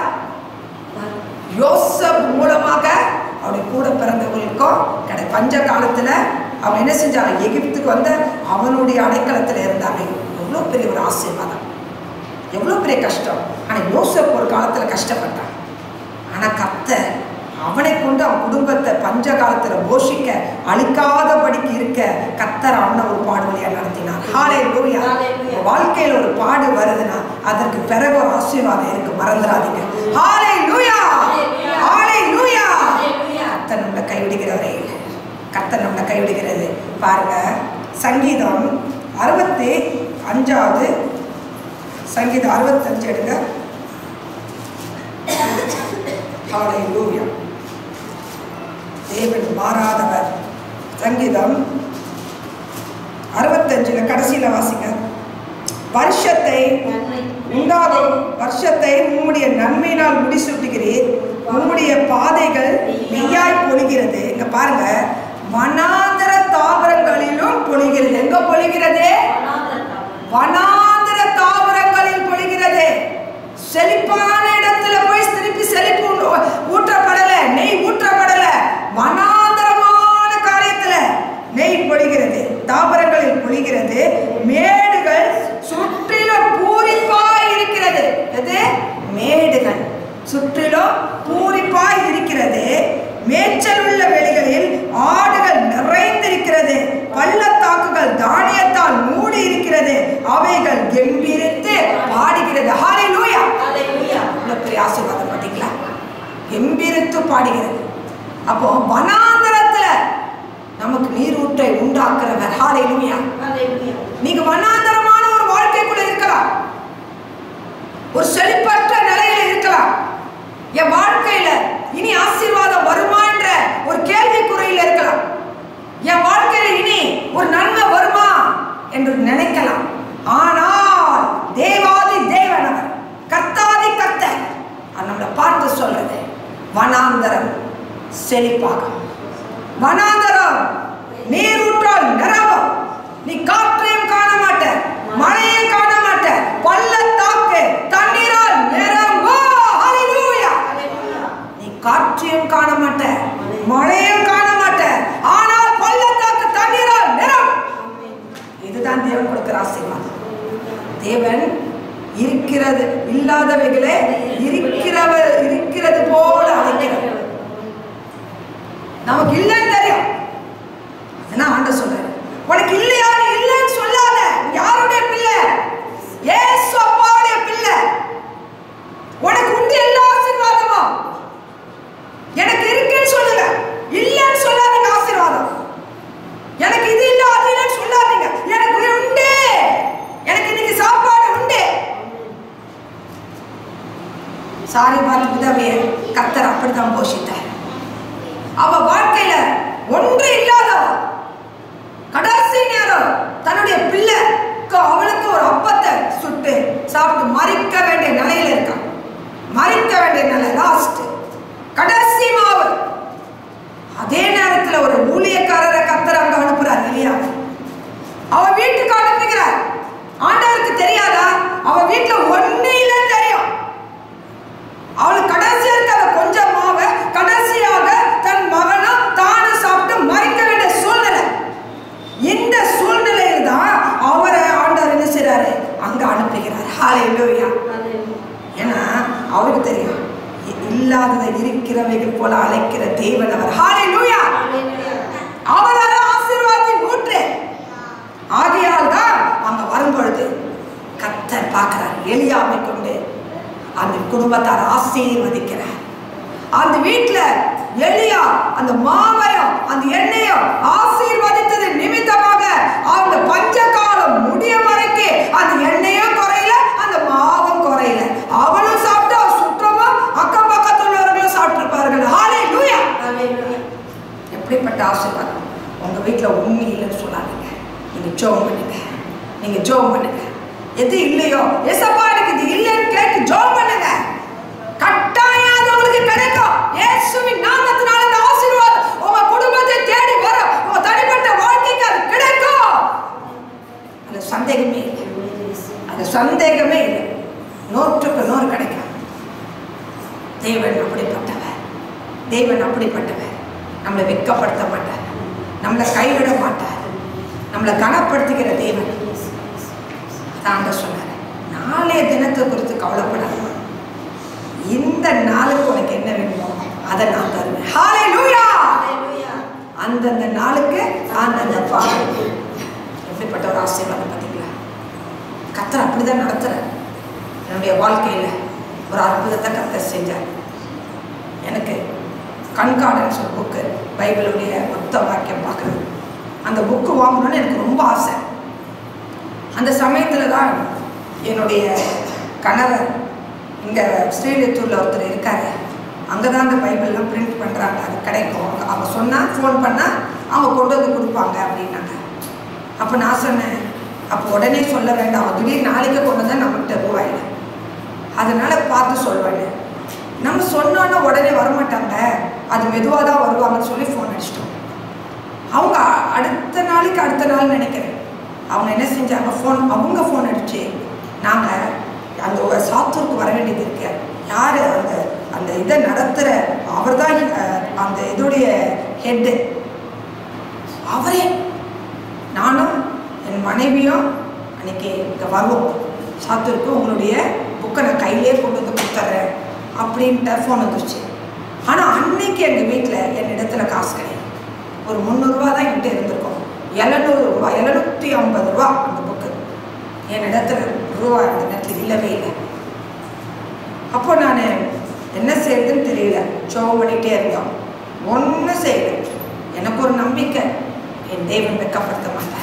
யோசப் மூலமாக அவருடைய கூட பிறந்தவங்களுக்கும் கடை பஞ்ச காலத்தில் அவன் என்ன செஞ்சாங்க எகிப்துக்கு வந்த அவனுடைய அடைக்கலத்தில் இருந்தாங்க எவ்வளோ பெரிய ஒரு ஆசீர்வாதம் எவ்வளோ பெரிய கஷ்டம் ஆனால் யோசப் ஒரு காலத்தில் கஷ்டப்பட்டான் ஆனால் கர்த்தர் அவனை கொண்டு அவன் குடும்பத்தை பஞ்ச காலத்தில் போஷிக்க அழிக்காதபடிக்கு இருக்க கத்தர் அவனை ஒரு பாடு வழியாக நடத்தினார் ஹாலே லூயா Hallelujah. வாழ்க்கையில் ஒரு பாடு வருதுன்னா அதற்கு பிறகு ஒரு ஆசீர்வாதம் இருக்கு மறந்துடாதீங்க ஹாலே லூயா Hallelujah. ஹாலே லூயா ஹalleluya கர்த்தர் நம்மளை கைவிடுகிறவரே இல்லை கர்த்தர் நம்மளை கைவிடுகிறது பாருங்க சங்கீதம் அறுபத்தி அஞ்சாவது சங்கீதம் அறுபத்தஞ்சு எடுங்க ஹalleluya தேவன் மாறாதவர் சங்கீதம் அறுபத்தஞ்சுல கடைசியில வாசிங்க வருஷத்தை நன்மை உண்டாகும் வருஷத்தை உம்முடைய நன்மையினால் முடிசூட்டுகிறீர் உம்முடைய பாதைகள் மெய்யாய் பொழிகிறது இங்க பாருங்க வனாந்தர தாவரங்களிலும் பொழிகிறது எங்க பொழிகிறது வனாந்தர தாவரங்களில் பொழிகிறது செழிப்பான இடத்துல போய் திருப்பி செழிப்பு ஊ- ஊற்றப்படல நெய் ஊற்றப்படல வனாந்தரமான காரியத்துல நெய் பொழிகிறது தாவரங்களில் பொழிகிறது மேடுகள் சுற்றிலும் பூரிப்பாய் இருக்கிறது எது மேடுகள் சுற்றிலும் பூரிப்பாய் இருக்கிறது மேய்ச்சல் உள்ள வெளிகளில் ஆடுகள் நிறைந்திருக்கிறது பள்ளத்தாக்குகள் தானியத்தால் மூடி இருக்கிறது அவைகள் கம்பீரித்து பாடுகிறது ஹalleluya ஹalleluya இவ்வளவு பெரிய ஆசீர்வாதம் பார்த்தீங்களா கம்பீரித்து பாடுகிறது அப்போ வனாந்தரத்துல நமக்கு நீரூற்றை உண்டாக்குறவர் ஹalleluya ஹalleluya நீங்க வனாந்தரமான ஒரு வாழ்க்கைக்குள்ள இருக்கலாம் ஒரு செழிப்பற்ற நிலையில இருக்கலாம் தேவன் கொடுக்கிற ஆசீர்வாதம் தேவன் இருக்கிறது இல்லாதவைகளே இருக்கிறவ இருக்கிறது போல அழைக்கிறவர் நமக்கு இல்லைன்னு தெரியும் அதான் ஆண்டவர் சொல்றாரு உனக்கு இல்லையா நீ இல்லைன்னு சொல்லாத நீ யாருடைய பிள்ளை ஏசு அப்பாவுடைய பிள்ளை உனக்கு உண்டு எல்லா ஆசீர்வாதமும் எனக்கு இருக்குன்னு சொல்லுங்க இல்லைன்னு சொல்லாதீங்க ஆசீர்வாதம் எனக்கு இது இல்ல அது இல்லைன்னு சொல்லாதீங்க எனக்கு இது உண்டு எனக்கு இன்னைக்கு சாப்பாடு உண்டு சாரி பார்த்து விதவைய கத்தர் அப்படித்தான் போஷித்தார் அவ வாழ்க்கையில ஒன்று இல்லாதவ கடைசி நேரம் தன்னுடைய பிள்ளைக்கு அவளுக்கு ஒரு அப்பத்தை சுட்டு சாப்பிட்டு மறிக்க வேண்டிய நிலையில இருக்கான் மறிக்க வேண்டிய நிலை லாஸ்ட் கடைசி மாவு அதே நேரத்துல ஒரு ஊழியக்காரரை கத்தர் அங்க அனுப்புறார் இல்லையா அவ வீட்டுக்கு அனுப்புகிறார் ஆண்டவருக்கு தெரியாதா அவ வீட்டுல ஒண்ணு இல்லைன்னு தெரியும் அவளுக்கு கடைசியா இருக்க கொஞ்சம் மாவை கடைசியாக தன் மகனும் தானும் சாப்பிட்டு மறிக்க வேண்டிய சூழ்நிலை இந்த சூழ்நிலையில் தான் அவரை ஆண்டவர் என்ன செய்றாரு அங்க அனுப்புகிறார் ஹalleluya ஏன்னா அவருக்கு தெரியும் இ- இல்லாததை இருக்கிறவைகள் போல அழைக்கிற தேவன் அவர் ஹalleluya அவர் அந்த ஆசீர்வாதத்தின் ஊற்று ஆகையால் தான் அங்க வரும்பொழுது கத்தர் பார்க்கிறார் எலியாவை கொண்டு அந்த குடும்பத்தார் ஆசீர்வதிக்கிறார் அந்த வீட்டுல எலியா அந்த மாவையும் அந்த எண்ணெயும் ஆசீர்வதித்தது நிமித்தமாக அந்த பஞ்ச காலம் முடிய வரைக்கும் அந்த எண்ணெயும் குறையல அந்த மாவும் குறையல அவளும் சாப்பிட்டு அவ சுற்றமும் அக்கம் பக்கத்துல உள்ளவர்களும் சாப்பிட்டிருப்பார்கள் ஹாலே லூயா எப்படிப்பட்ட ஆசீர்வாதம் உங்க வீட்டில் உண்மை இல்லைன்னு சொல்லாதீங்க நீங்க ஜோம் பண்ணுங்க நீங்க ஜோம் பண்ணுங்க எது இல்லையோ ஏசப்பா எனக்கு இது இல்லைன்னு கேட்டு ஜோம் பண்ணுங்க கட்டாயம் அது உங்களுக்கு கிடைக்கும் இயேசுவின் நாமத்தினால அந்த ஆசீர்வாதம் உங்க குடும்பத்தை தேடி வரும் உங்க தனிப்பட்ட வாழ்க்கைக்கு அது கிடைக்கும் அது சந்தேகமே இல்லை அது சந்தேகமே இல்லை நூற்றுக்கு நூறு கிடைக்கும் தேவன் அப்படிப்பட்டவர் தேவன் அப்படிப்பட்டவர் நம்மளை வெட்கப்படுத்த மாட்டார் நம்மளை கைவிட மாட்டார் நம்மளை கனப்படுத்துகிற தேவன் தாண்ட சொன்னார் நாளைய தினத்தை குறித்து கவலைப்படாத இந்த நாளுக்கு உனக்கு என்ன வேணுமோ அதை நான் தருவேன் ஹalleluya அந்தந்த நாளுக்கு அந்தந்த பாடு எப்படிப்பட்ட ஒரு ஆசீர்வாதம் பார்த்தீங்களா கத்தர் அப்படிதான் நடத்துறார் என்னுடைய வாழ்க்கையில ஒரு அற்புதத்தை கத்தர் செஞ்சார் எனக்கு கண்காடன்ஸ் ஒரு புக்கு பைபிளுடைய மொத்த வாக்கியம் பார்க்குறது அந்த புக்கு வாங்கணும்னு எனக்கு ரொம்ப ஆசை அந்த சமயத்தில் தான் என்னுடைய கணவர் இங்கே ஸ்ரீலித்தூரில் ஒருத்தர் இருக்காரு அங்கே தான் அந்த பைபிள்லாம் பிரிண்ட் பண்ணுறாங்க அது கிடைக்கும் அவங்க அவங்க சொன்னால் ஃபோன் பண்ணால் அவங்க கொண்டு வந்து கொடுப்பாங்க அப்படின்னாங்க அப்போ நான் சொன்னேன் அப்போ உடனே சொல்ல வேண்டாம் திடீர்னு நாளைக்கு கொண்டு வந்தால் நம்மகிட்ட ரூபாயில் அதனால் பார்த்து சொல்வேன் நம்ம சொன்னோன்னா உடனே வரமாட்டாங்க அது மெதுவாக தான் வருவாங்கன்னு சொல்லி ஃபோன் அடிச்சிட்டோம் அவங்க அ- அடுத்த நாளைக்கு அடுத்த நாள் நினைக்கிறேன் அவங்க என்ன செஞ்சாங்க ஃபோன் அவங்க ஃபோன் அடிச்சு நாங்கள் அந்த ஒரு சாத்தூருக்கு வர வேண்டியது இருக்கு யார் அந்த அந்த இதை நடத்துகிற அவர் தான் அந்த இதோடைய ஹெட்டு அவரே நானும் என் மனைவியும் அன்னைக்கு இங்கே வருவோம் சாத்தூருக்கு உங்களுடைய புக்கை நான் கையிலே கொண்டு வந்து கொடுத்துட்றேன் அப்படின்ட்டு ஃபோன் வந்துருச்சு ஆனால் அன்னைக்கு எங்கள் வீட்டில் என் இடத்துல காசு கிடையாது ஒரு முந்நூறுரூவா தான் என்கிட்ட இருந்திருக்கும் எழுநூறு ரூபா எழுநூற்றி ஐம்பது ரூபா அந்த புக்கு என் இடத்துல ரூபா அந்த நேரத்தில் இல்லவே இல்லை அப்போ நான் என்ன செய்யறதுன்னு தெரியல ஜோம் பண்ணிகிட்டே இருந்தோம் ஒன்றும் செய்யல எனக்கு ஒரு நம்பிக்கை என் தேவன் வெட்கப்படுத்த மாட்டார்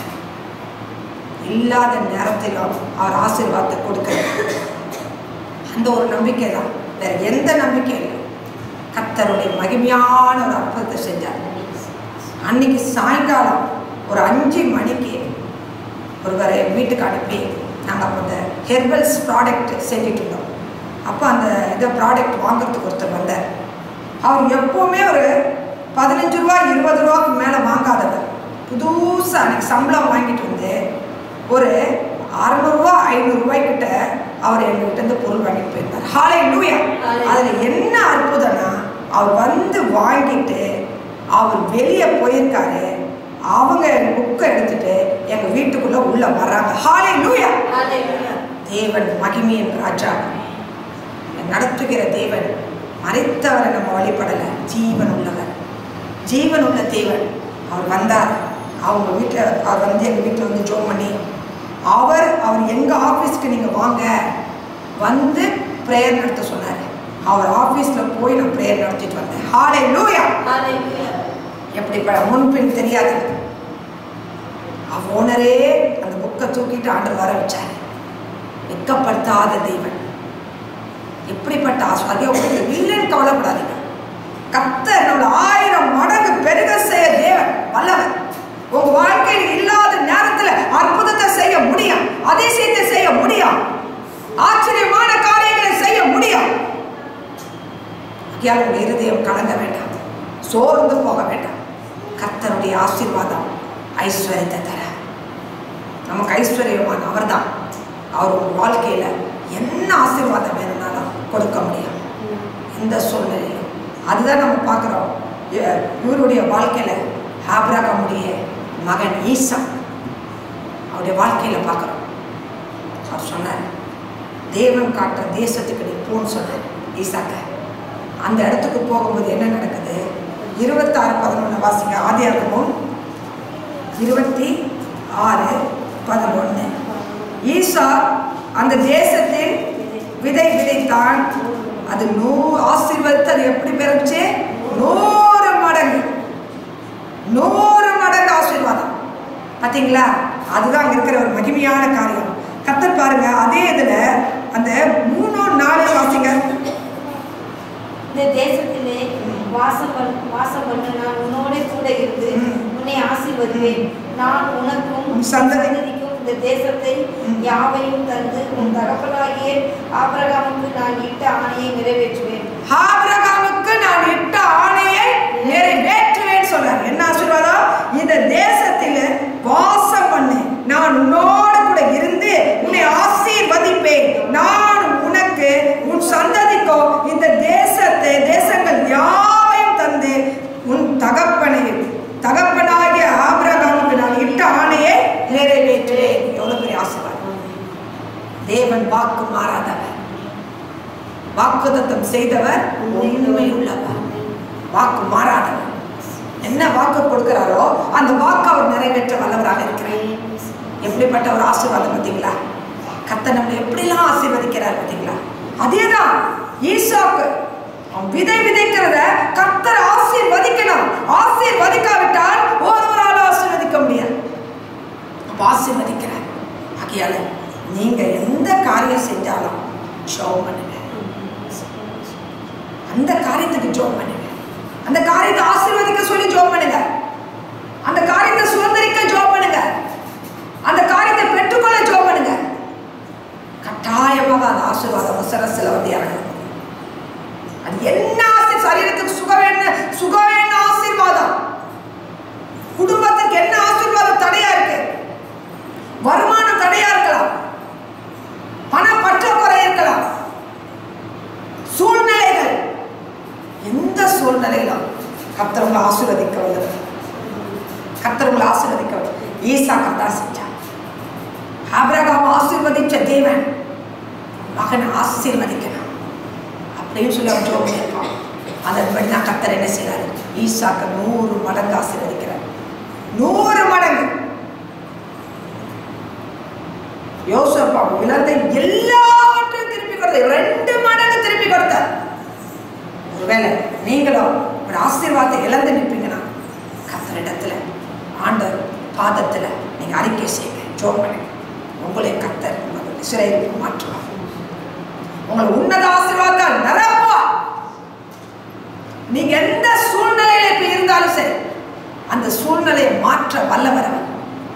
இல்லாத நேரத்திலும் அவர் ஆசீர்வாதத்தை கொடுக்கிறார் அந்த ஒரு நம்பிக்கை தான் வேற எந்த நம்பிக்கையும் இல்லை கர்த்தருடைய மகிமையான ஒரு அற்புதத்தை செஞ்சார் அன்னைக்கு சாயங்காலம் ஒரு அஞ்சு மணிக்கு ஒருவரை வீட்டுக்கு அனுப்பி நாங்கள் அப்போ இந்த ஹெர்பல்ஸ் ப்ராடக்ட் செஞ்சுட்டு இருந்தோம் அப்போ அந்த இதை ப்ராடக்ட் வாங்குறதுக்கு ஒருத்தர் வந்தார் அவர் எப்போவுமே ஒரு பதினஞ்சு ரூபா இருபது ரூபாய்க்கு மேலே வாங்காதவர் புதுசாக அன்னைக்கு சம்பளம் வாங்கிட்டு வந்து ஒரு அறநூறுவா ஐநூறுரூவாய்க்கிட்ட அவர் எங்ககிட்ட இருந்து பொருள் வாங்கிட்டு போயிருந்தார் ஹாலே லூயா அதில் என்ன அற்புதம்னா அவர் வந்து வாங்கிட்டு அவர் வெளியே போயிருக்காரு அவங்க புக்கை எடுத்துட்டு எங்க வீட்டுக்குள்ள உள்ள வராங்க ஹாலே லூயா ஹalleluya தேவன் மகிமையின் ராஜா நடத்துகிற தேவன் மறைத்தவரை நம்ம வழிபடல ஜீவன் உள்ளவர் ஜீவன் உள்ள தேவன் அவர் வந்தார் அவங்க வீட்டில் அவர் வந்து எங்கள் வீட்டில் வந்து ஜோம் பண்ணி அவர் அவர் எங்கள் ஆஃபீஸ்க்கு நீங்கள் வாங்க வந்து ப்ரேயர் நடத்த சொன்னார் அவர் ஆஃபீஸில் போய் நான் ப்ரேயர் நடத்திட்டு வந்தேன் ஹாலே லூயா ஹalleluya எப்படி ப- முன்பின் தெரியாது அவ ஓனரே அந்த புக்கை தூக்கிட்டு ஆண்டு வர வச்சார் வெட்கப்படுத்தாத தெய்வன் எப்படிப்பட்ட ஆஸ்வாதியம் உங்களுக்கு இல்லைன்னு கவலைப்படாதீங்க கத்தர் நம்மள ஆயிரம் மடங்கு பெருக செய்ய தேவன் வல்லவர் உங்க வாழ்க்கையில் இல்லாத நேரத்துல அற்புதத்தை செய்ய முடியும் அதிசயத்தை செய்ய முடியும் ஆச்சரியமான காரியங்களை செய்ய முடியும் ஆகையால் உங்கள் இருதயம் கலங்க வேண்டாம் சோர்ந்து போக வேண்டாம் கர்த்தருடைய ஆசீர்வாதம் ஐஸ்வர்யத்தை தர நமக்கு ஐஸ்வர்யமான அவர்தான் அவர் உங்கள் வாழ்க்கையில் என்ன ஆசீர்வாதம் வேணும்னாலும் கொடுக்க முடியும் எந்த சூழ்நிலையிலும் அதுதான் நம்ம பார்க்குறோம் இவருடைய வாழ்க்கையில் ஆப்ராகமுடைய மகன் ஈசா அவருடைய வாழ்க்கையில் பார்க்குறோம் அவர் சொன்னார் தேவன் காட்டுற தேசத்துக்கு நீ போன்னு சொன்னார் ஈசாக்க அந்த இடத்துக்கு போகும்போது என்ன நடக்குது இருபத்தாறு பதினொன்று வாசிங்க ஆதி ஆகமும் இருபத்தி ஆறு பதினொன்று ஈசா அந்த தேசத்தில் விதை விதைத்தான் அது நூ ஆசீர்வதித்து அது எப்படி பெருச்சு நூறு மடங்கு நூறு மடங்கு ஆசீர்வாதம் பார்த்தீங்களா அதுதான் அங்க இருக்கிற ஒரு மகிமையான காரியம் கத்தர் பாருங்க அதே இதுல அந்த மூணு நாலு வாசிங்க இந்த தேசத்திலே வாசம் பண் வாசம் பண்ண நான் உன்னோட கூட இருந்து ம். உன்னை ஆசீர்வதிப்பேன் நான் உனக்கும் உன் சந்ததி- சந்ததிக்கும் இந்த தேசத்தை ம். யாவையும் தந்து உன் தகப்பனாகிய ஆபிரகாமுக்கு நான் இட்ட ஆணையை நிறைவேற்றுவேன் ஆபிரகாமுக்கு நான் இட்ட ஆணையை நிறைவேற்றுவேன் சொல்றார் என்ன ஆசீர்வாதம் இந்த தேசத்தில் வாசம் பண்ணு நான் உன்னோடு கூட இருந்து உன்னை ஆசீர்வதிப்பேன் நான் உனக்கு உன் சந்ததிக்கோ இந்த தேசத்தை தேசங்கள் யாவையும் தந்து உன் தகப்பனை தகப்பனாகிய ஆபிரகாமுக்கு நான் இட்ட ஆணையை நிறைவேற்றுவேன் எவ்வளவு பெரிய ஆசீர்வாதம் தேவன் வாக்கு மாறாதவர் வாக்குதத்தம் செய்தவர் உண்மை உள்ளவர் வாக்கு மாறாதவர் என்ன வாக்கு கொடுக்கிறாரோ அந்த வாக்கு அவர் நிறைவேற்ற வல்லவராக இருக்கிறார் எப்படிப்பட்ட ஒரு ஆசீர்வாதம் பார்த்தீங்களா கத்த நம்மளை எப்படிலாம் ஆசீர்வதிக்கிறார் பார்த்தீங்களா அதேதான் ஈசாக்கு அவன் விதை விதைக்கிறத கத்தர் ஆசீர்வதிக்கணும் ஆசீர்வதிக்காவிட்டால் ஒருவரால் ஆசீர்வதிக்க முடியாது அப்ப ஆசீர்வதிக்கிறார் ஆகையால நீங்க எந்த காரியம் செஞ்சாலும் ஜெபம் பண்ணுங்க அந்த காரியத்துக்கு ஜெபம் பண்ணுங்க அந்த காரியத்தை ஆசீர்வதிக்க சொல்லி ஜெபம் பண்ணுங்க அந்த காரியத்தை சுதந்திரிக்க ஜெபம் பண்ணுங்க அந்த காரியத்தை பெற்றுக்கொள்ள ஜெபம் பண்ணுங்க கட்டாயமாக அந்த ஆசீர்வாதம் அவசரத்தில் வந்து இறங்கணும் அது என்ன ஆசை சரீரத்துக்கு சுக வேணும் சுக வேணும் ஆசீர்வாதம் குடும்பத்துக்கு என்ன ஆசீர்வாதம் தடையா இருக்கு வருமானம் தடையா இருக்கலாம் பண பற்றாக்குறை இருக்கலாம் சூழ்நிலைகள் எந்த சூழ்நிலையிலும் கர்த்தர் ஆசீர்வதிக்க வல்லவர் கர்த்தர் உங்களை ஆசீர்வதிக்க வல்லவர். ஈசா கர்த்தா செஞ்சார் ஆபிரகாம் ஆசீர்வதிச்ச தேவன் மகனை ஆசீர்வதிக்கணும் அப்படின்னு சொல்லி அவன் ஜோம் பண்ணியிருக்கான் அதன்படி தான் கர்த்தர் என்ன செய்றாரு ஈசாக்க நூறு மடங்கு ஆசீர்வதிக்கிறார் நூறு மடங்கு யோசப்பா இழந்த எல்லாவற்றையும் திருப்பி கொடுத்தார் ரெண்டு மடங்கு திருப்பி கொடுத்தார் ஒருவேளை நீங்களும் ஒரு ஆசீர்வாதத்தை இழந்து நிற்பீங்கன்னா கத்தரிடத்துல ஆண்டவர் பாதத்துல நீங்க அறிக்கை செய்யுங்க ஜோம் பண்ணுங்க உங்களை கத்தர் உங்களுடைய சிறையில் மாற்றுவார் உங்களை உன்னத ஆசீர்வாதத்தால் நிரப்புவார் நீங்க எந்த சூழ்நிலையில இப்ப இருந்தாலும் சரி அந்த சூழ்நிலையை மாற்ற வல்லவர் அவர்.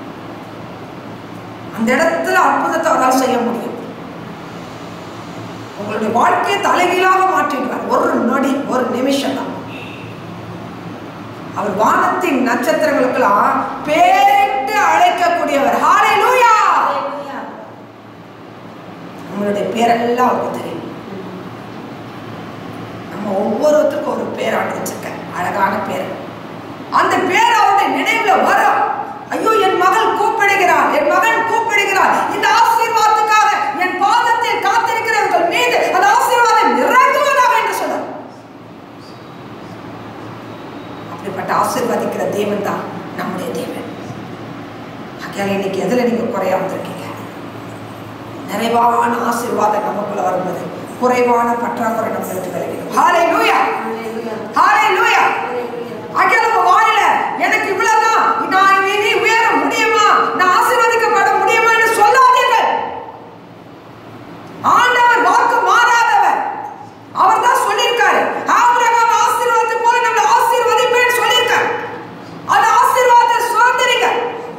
அந்த இடத்துல அற்புதத்தை அவரால் செய்ய முடியும் உங்களுடைய வாழ்க்கையை தலைகீழாக மாற்றிடுவார் ஒரு நொடி ஒரு நிமிஷம் தான் அவர் வானத்தின் நட்சத்திரங்களுக்கெல்லாம் பேரிட்டு அழைக்கக்கூடியவர் ஹalleluya ஹalleluya. நம்மளுடைய பேரெல்லாம் அவருக்கு தெரியும் நம்ம ஒவ்வொருத்தருக்கும் ஒரு பேர் ஆண்டு வச்சிருக்க அழகான பேர் அந்த பேர் அவருடைய நினைவுல வரும் ஐயோ என் மகள் கூப்பிடுகிறார் குறையா வந்திருக்கீங்க நிறைவான ஆசீர்வாதம் நமக்குள்ள வரும்போது குறைவான பற்றாக்குறை நம்மளுக்கு விலகிடும் ஹாலே லூயா ஹாலே லூயா அங்கே நம்ம வாயில எனக்கு இவ்வளவுதான் நான் இனி உயர முடியுமா நான் ஆசீர்வதிக்கப்பட முடியுமான்னு சொல்லாதீர்கள் ஆண்டவர் வாக்கு மாறாதவர் அவர் தான் சொல்லியிருக்காரு ஆபிரகாம் ஆசீர்வாதத்தை போல நம்மளை ஆசீர்வதிப்பேன்னு சொல்லியிருக்காரு அந்த ஆசீர்வாதத்தை சுதந்திரிங்க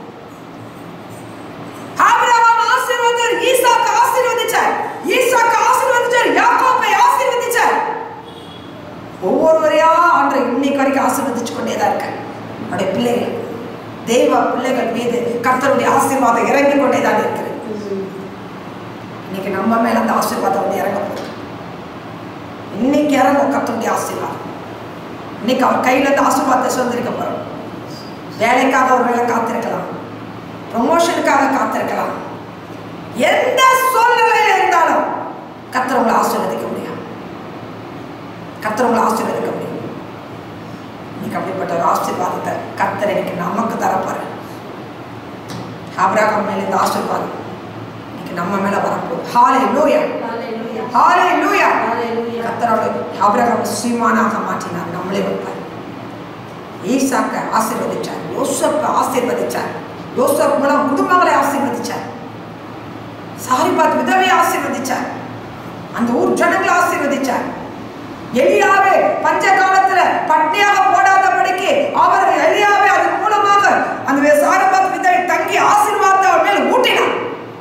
ஆபிரகாம் ஆசீர்வாதம் ஈசாக்கு ஆசீர்வதிச்சார் ஈசாக்கு ஆசீர்வதிச்சார் யாக்கோபை ஆசீர்வதிச்சார் ஒவ்வொருவரையா ஆண்டரை இன்னைக்கு வரைக்கும் ஆசீர்வதிச்சு கொண்டே தான் இருக்க அவருடைய பிள்ளைகள் தெய்வ பிள்ளைகள் மீது கர்த்தருடைய ஆசீர்வாதம் இறங்கி கொண்டே தான் இருக்கிறது இன்னைக்கு நம்ம மேல அந்த ஆசீர்வாதம் வந்து இறங்க போகுது இன்னைக்கு இறங்கும் கர்த்தருடைய ஆசீர்வாதம் இன்னைக்கு அவர் கையில இருந்து ஆசீர்வாதத்தை சுதந்திரிக்க போறோம் வேலைக்காக ஒரு வேலை காத்திருக்கலாம் ப்ரொமோஷனுக்காக காத்திருக்கலாம் எந்த சூழ்நிலையில இருந்தாலும் கர்த்தர் உங்களை ஆசீர்வதிக்க முடியும் கர்த்தர் உங்களை ஆசீர்வதிக்க முடியும் இன்னைக்கு அப்படிப்பட்ட ஒரு ஆசீர்வாதத்தை கர்த்தர் இன்னைக்கு நமக்கு தரப்போற ஆபிரகாம் மேல இந்த ஆசீர்வாதம் இன்னைக்கு நம்ம மேல வரப்போகுது ஹாலே லூயா ஹாலே லூயா கர்த்தரோட ஆபிரகாம் சீமானாக மாற்றினார் நம்மளே வைப்பார் ஈசாக்க ஆசீர்வதிச்சார் யோசப்பை ஆசீர்வதிச்சார் யோசப் மூலம் குடும்பங்களை ஆசீர்வதிச்சார் சாரிபாத் விதவையை ஆசீர்வதிச்சார் அந்த ஊர் ஜனங்களை ஆசீர்வதிச்சார் எலியாவே பஞ்ச காலத்துல பட்னியாக போடாதபடிக்கு அவர் எலியாவே அதன் மூலமாக அந்த சாரிபாத் விதவை தங்கி ஆசீர்வாதத்தை அவர் மேல் ஊட்டினார்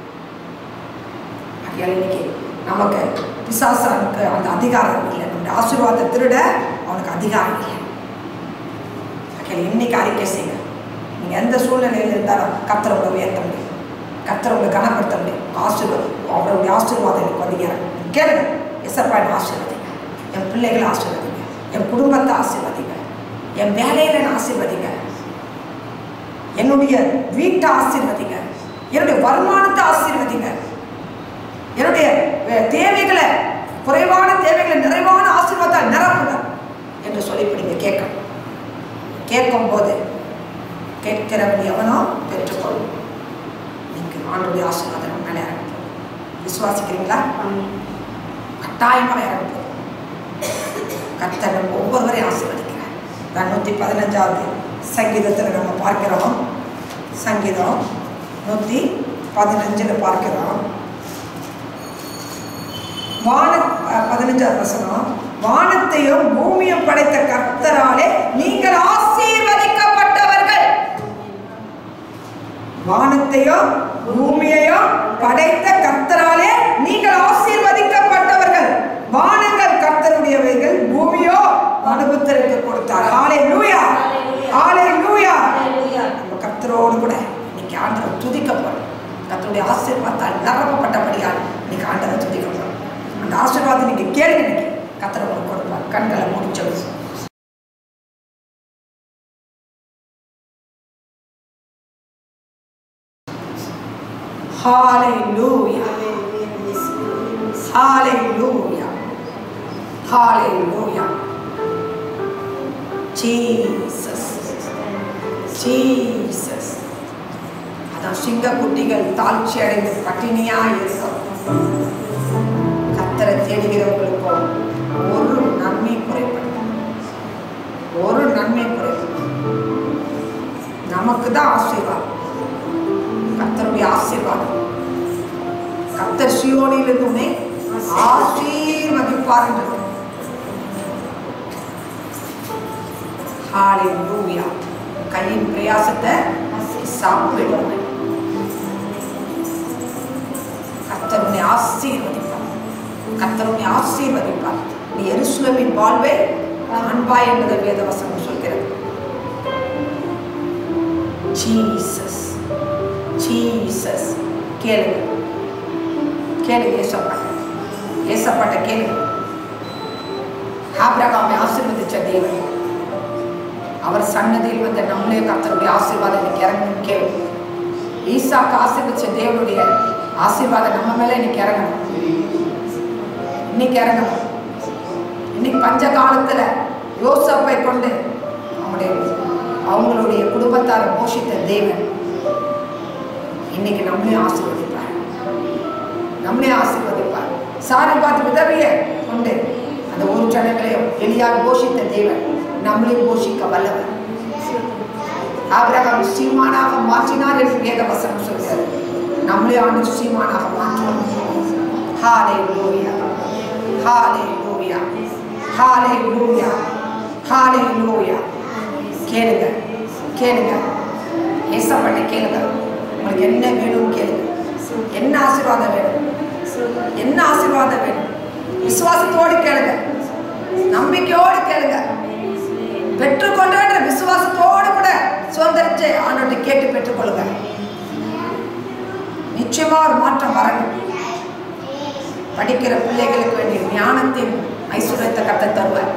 ஆகையால் இன்னைக்கு நமக்கு பிசாசானுக்கு அந்த அதிகாரம் இல்லை நம்முடைய ஆசீர்வாதத்தை திருட அவனுக்கு அதிகாரம் இல்லை ஆகையால் இன்னைக்கு அறிக்கை செய்யுங்க நீங்க எந்த சூழ்நிலையில் இருந்தாலும் கர்த்தரை உங்களை உயர்த்த முடியும் கர்த்தரை உங்களை கனப்படுத்த முடியும் ஆசீர்வாதம் அவருடைய ஆசீர்வாதம் எனக்கு அதிகாரம் கேளுங்க எசப்பா என்னை ஆசீர்வதிங்க என் பிள்ளைகளை ஆசீர்வதிங்க என் குடும்பத்தை ஆசீர்வதிங்க என் வேலையில என்னை ஆசீர்வதிங்க என்னுடைய வீட்டை ஆசீர்வதிங்க என்னுடைய வருமானத்தை ஆசீர்வதிங்க என்னுடைய அஹ், தேவைகளை குறைவான தேவைகளை நிறைவான ஆசீர்வாதத்தை நிரப்புங்க என்று சொல்லி இப்படி நீங்க கேட்கணும் கேட்கும் போது கேட்கிறவன் எவனோ பெற்றுக்கொள்ளும் நீங்க ஆண்டுடைய ஆசீர்வாதம் நம்ம மேலே இறங்க போகுது. விசுவாசிக்கிறீங்களா கட்டாயமாக இறங்க போகுது. கர்த்தர் நம்ம ஒவ்வொருவரையும் ஆசீர்வதிக்கிறார் நான் நூற்றி பதினஞ்சாவது சங்கீதத்தில் நம்ம பார்க்கிறோம் சங்கீதம் நூற்றி பதினஞ்சில் பார்க்கிறோம் வான அஹ், பதினஞ்சாவது வசனம் வானத்தையும் பூமியும் படைத்த கர்த்தராலே நீங்கள் ஆசீர்வதிக்கப்பட்டவர்கள் வானத்தையும் பூமியையும் படைத்த கர்த்தராலே நீங்கள் ஆசீர்வதிக்கப்பட்டவர்கள் வானங்கள் கர்த்தருடையவைகள் பூமியோ மனுபுத்தருக்கு கொடுத்தார் ஆலே லூயா ஆலே லூயா நம்ம கர்த்தரோடு கூட இன்னைக்கு ஆண்டரை துதிக்க போறோம் கர்த்தருடைய ஆசீர்வாதத்தால் நிரப்பப்பட்டபடியால் இன்னைக்கு ஆண்டரை துதிக்க போறோம் அந்த ஆசீர்வாதம் நீங்க கேளுங்க இன்னைக்கு கர்த்தரை உங்களுக்கு கொடுப்பார் கண்களை முடிச்சது Hallelujah. Hallelujah. Hallelujah. Jesus. Jesus. அதான் சிங்கக்குட்டிகள் தாழ்ச்சி அடைந்து பட்டினியா இருக்கும் கத்தரை தேடுகிறவர்களுக்கோ ஒரு நன்மை குறைப்படும் ஒரு நன்மை குறைப்படும் நமக்கு தான் ஆசீர்வாதம் கர்த்தருடைய ஆசீர்வாதம் கர்த்தர் சியோனிலிருந்து உன்னை ஆசீர்வதிப்பார் என்றது ஹalleluya கையின் பிரயாசத்தை சாப்பிடும் கர்த்தர் உன்னை ஆசீர்வதிப்பார் கர்த்தர் உன்னை ஆசீர்வதிப்பார் நீ எருசலேமின் வாழ்வை காண்பாய் என்பதை வேதவசனம் சொல்கிறது ஜீசஸ் ஜீசஸ் கேளுங்க கேளுங்க ஏசப்பாட்ட ஏசப்பாட்ட கேளுங்க ஆபிரகாமை ஆசீர்வதிச்ச தேவன் அவர் சன்னதியில் வந்த நம்மளே கர்த்தருடைய ஆசீர்வாதம் இன்னைக்கு இறங்கணும் கேளு ஈசாக்கு ஆசீர்வதிச்ச தேவனுடைய ஆசீர்வாதம் நம்ம மேல இன்னைக்கு இறங்கணும் இன்னைக்கு இறங்கணும் இன்னைக்கு பஞ்ச காலத்துல யோசப்பை கொண்டு அவங்களுடைய அவங்களுடைய குடும்பத்தாரை போஷித்த தேவன் இன்னைக்கு நம்மளையும் ஆசீர்வதிப்பார் நம்மளையும் ஆசீர்வதிப்பார் சாரி பார்த்து விதவிய உண்டு அந்த ஒரு ஜனங்களையும் எளியாக போஷித்த தேவன் நம்மளையும் போஷிக்க வல்லவர் ஆபிரகாம் சீமானாக மாற்றினார் என்று வேத வசனம் சொல்கிறது நம்மளே ஆண்டு சீமானாக மாற்றுவோம் ஹாலே லூயா ஹாலே லூயா ஹாலே லூயா ஹாலே லூயா கேளுங்க கேளுங்க ஏசப்பட்ட கேளுங்க உங்களுக்கு என்ன வேணும் கேளுங்க என்ன ஆசீர்வாதம் வேணும் என்ன ஆசீர்வாதம் வேணும் விசுவாசத்தோடு கேளுங்க நம்பிக்கையோடு கேளுங்க பெற்றுக்கொண்டன்ற விசுவாசத்தோடு கூட சுதந்திரிச்சு ஆண்டோட்ட கேட்டு பெற்றுக்கொள்ளுங்க நிச்சயமா ஒரு மாற்றம் வரணும் படிக்கிற பிள்ளைகளுக்கு வேண்டிய ஞானத்தின் ஐஸ்வர்யத்தை கத்த தருவார்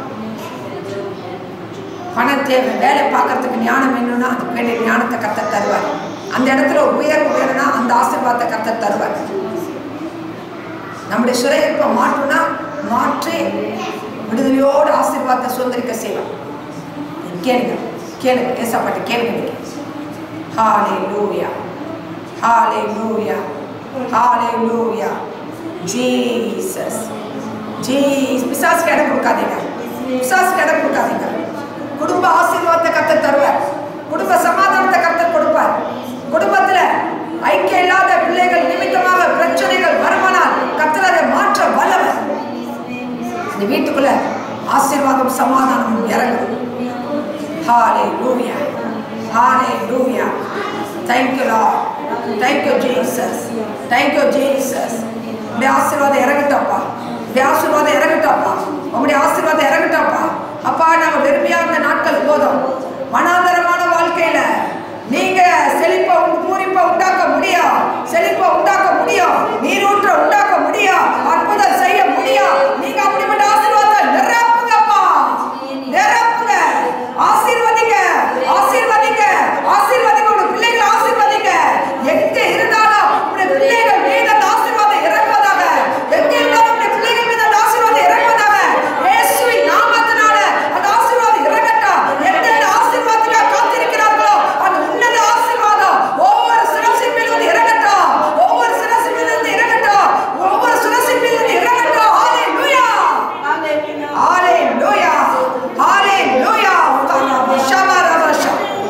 பண தேவை வேலை பார்க்கறதுக்கு ஞானம் வேணும்னா அதுக்கு வேண்டிய ஞானத்தை கத்த தருவார் அந்த இடத்துல ஒரு உயர்வு வேணும்னா அந்த ஆசீர்வாதத்தை கத்த தருவார் நம்முடைய சிறையிருப்பை மாற்றுனா மாற்றி விடுதலையோடு ஆசீர்வாதத்தை சுதந்திரிக்க செய்வார் கேளுங்க கேளுங்க ஏசப்பட்டு கேளுங்க நீங்க ஹாலே லூயா ஹாலே லூயா ஹாலே லூயா ஜீசஸ் ஜீஸ் பிசாசுக்கு இடம் கொடுக்காதீங்க பிசாசுக்கு இடம் கொடுக்காதீங்க குடும்ப ஆசீர்வாதத்தை கத்த தருவார் குடும்ப சமாதானத்தை கத்த கொடுப்பார் குடும்பத்துல ஐக்கியம் இல்லாத பிள்ளைகள் நிமித்தமாக பிரச்சனைகள் வருமானால் கத்தர் அதை மாற்ற வல்லவர் இந்த வீட்டுக்குள்ள ஆசீர்வாதம் சமாதானம் இறங்கும் Hallelujah. Hallelujah. Thank you, Lord. Thank you, Jesus. Thank you, Jesus. உடைய ஆசீர்வாதம் இறங்கட்டப்பா உடைய ஆசீர்வாதம் இறங்கட்டப்பா உங்களுடைய ஆசீர்வாதம் இறங்கட்டப்பா அப்பா நாங்க வெறுமையான நாட்கள் போதும் மனாந்தரமான வாழ்க்கையில நீங்க செழிப்பை பூரிப்பை உண்டாக்க முடியும் செழிப்பை உண்டாக்க முடியும் நீரூற்ற உண்டாக்க முடியும் அற்புதம் செய்ய முடியும் நீங்க அப்படிப்பட்ட ஆசீர்வாதத்தை நிரப்புங்கப்பா நிரப்புங்க ஆசீர்வதிங்க ஆசீர்வதிங்க ஆசீர்வதிங்க உங்க பிள்ளைகளை ஆசீர்வதிங்க எங்க இருந்தாலும் உங்க பிள்ளைகள் மீது அந்த ஆசீர்வாதம் இறங்குவதாக எங்க இருந்தாலும் உங்க பிள்ளைகள் மீது அந்த ஆசீர்வாதம் இறங்குவதாக இயேசுவின் நாமத்தினால அந்த ஆசீர்வாதம் இறங்கட்டும் எந்த எந்த ஆசீர்வாதத்துக்காக காத்திருக்கிறார்களோ அந்த உன்னத ஆசீர்வாதம் ஒவ்வொரு சிரசின் மீது வந்து இறங்கட்டும் ஒவ்வொரு சிரசின் மீது வந்து இறங்கட்டும் ஒவ்வொரு சிரசின் மீது வந்து இறங்கட்டும் ஹalleluya ஹalleluya ஹalleluya உக்காரா ஷபரபஷ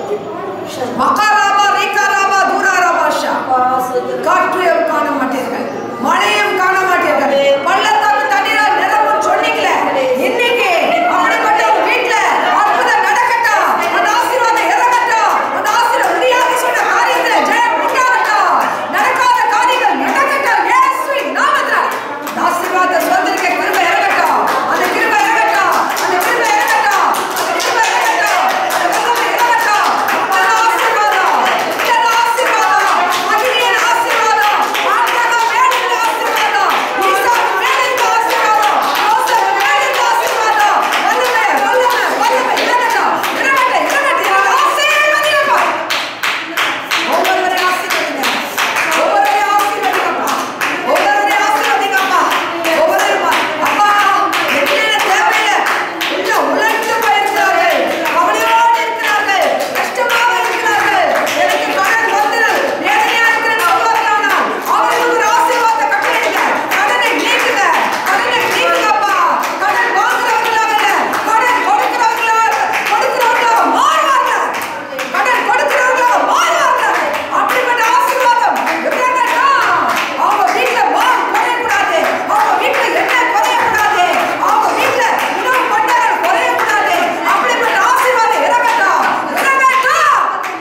மகரப ரிகரப துரரபஷ காற்றையும் காண மாட்டீர்கள் மழையும் காண மாட்டீர்கள் பள்ளத்தாக்கு தண்ணீரால் நிரம்பும் சொன்னீங்களே இன்னைக்கு அப்படிப்பட்ட ஒரு வீட்டுல அற்புதம் நடக்கட்டும் அந்த ஆசீர்வாதம் இறங்கட்டும் அந்த ஆசீர்வாதம் முடியாது சொன்ன காரியத்துல ஜெயம் உண்டாகட்டும் நடக்காத காரியங்கள் நடக்கட்டும் இயேசுவின் நாமத்தினால் அந்த ஆசீர்வாதத்தை சுதந்திரிக்க கிருபை இறங்கட்டும் அந்த கிருபை இறங்கட்டும் அந்த கிருபை இறங்கட்டும் அந்த கிருபை இறங்கட்டும் அந்த கிருபை இறங்கட்டும் அந்த ஆசீர்வாதம் இந்த ஆசீர்வாதம் மகிமையின் ஆசீர்வாதம் ஆண்டவர் மேலிருந்த ஆசீர்வாதம் ஈசாக்கு மேலிருந்த ஆசீர்வாதம் யோசேப்பு மேலிருந்த ஆசீர்வாதம் வல்லமை வல்லமை வல்லமை இறங்கட்டும் இறங்கட்டும் இறங்கட்டும் இறங்கட்டும் ஆசீர்வதிங்கப்பா ஒவ்வொருவரையும் ஆசீர்வதிங்க ஒவ்வொருவரையும் ஆசீர்வதிங்கப்பா ஒவ்வொருவரையும் ஆசீர்வதிங்கப்பா ஒவ்வொருவரும் அப்பா என்னென்ன தேவையில்லை உள்ள உழைத்து போயிருக்கிறார்கள் கவலையோடு இருக்கிறார்கள் கஷ்டமாக இருக்கிறார்கள் எனக்கு கடன் வந்துடல் வேதனையா இருக்கிறேன்னு சொல்லுவார்களானா அவர்களுக்கு ஒரு ஆசீர்வாதத்தை கட்டளையிடுங்க கடனை நீக்குங்க கடனை நீக்குங்கப்பா கடன் வாங்குறவர்களாக இல்ல கடன் கொடுக்கிறவர்களாக கொடுக்கிறவர்களாக மாறுவார்கள் கடன் கொடுக்கிறவர்களாக மாறுவார்கள் அப்படிப்பட்ட ஆசீர்வாதம் எப்படின்னா அவங்க வீட்டுல மாவு குறையக்கூடாது அவங்க வீட்டுல எண்ணெய் குறையக்கூடாது அவங்க வீட்டுல உணவு பண்டங்கள் குறையக்கூடாது அப்படிப்பட்ட ஆசீர்வாதம் இறங்கட்டும் இறங்கட்டும்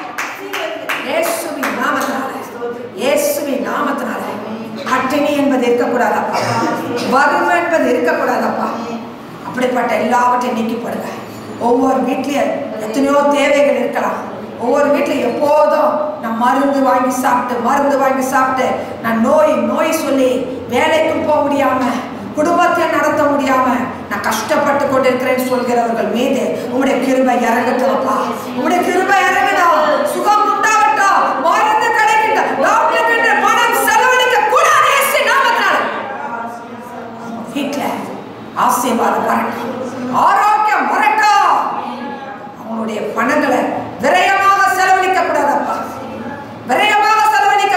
இயேசுவின் நாமத்தினாலே இயேசுவின் நாமத்தினாலே பட்டினி என்பது இருக்கக்கூடாதப்பா வறுமை என்பது இருக்கக்கூடாதப்பா அப்படிப்பட்ட எல்லாவற்றையும் நீக்கிப்படுங்க ஒவ்வொரு வீட்லயும் எத்தனையோ தேவைகள் இருக்கலாம் ஒவ்வொரு வீட்லயும் எப்போதும் நான் மருந்து வாங்கி சாப்பிட்டு மருந்து வாங்கி சாப்பிட்டு நான் நோய் நோய் சொல்லி வேலைக்கும் போக முடியாம குடும்பத்தை நடத்த முடியாம நான் கஷ்டப்பட்டு கொண்டிருக்கிறேன்னு சொல்கிறவர்கள் மீது உங்களுடைய கிருபை இறங்கட்டும்ப்பா உங்களுடைய கிருபை இறங்கட்டும் சுகம் உண்டாகட்டும் மருந்து கிடைக்கட்டும் டாக்டருக்கு என்று பணம் செலவழிக்க கூடாது இயேசு நாமத்தினால வீட்டுல ஆசீர்வாதம் வரட்டும் ஆரோக்கியம் வரட்டும் அவங்களுடைய பணங்களை விரயமாக செலவழிக்க கூடாதப்பா விரயமாக செலவழிக்க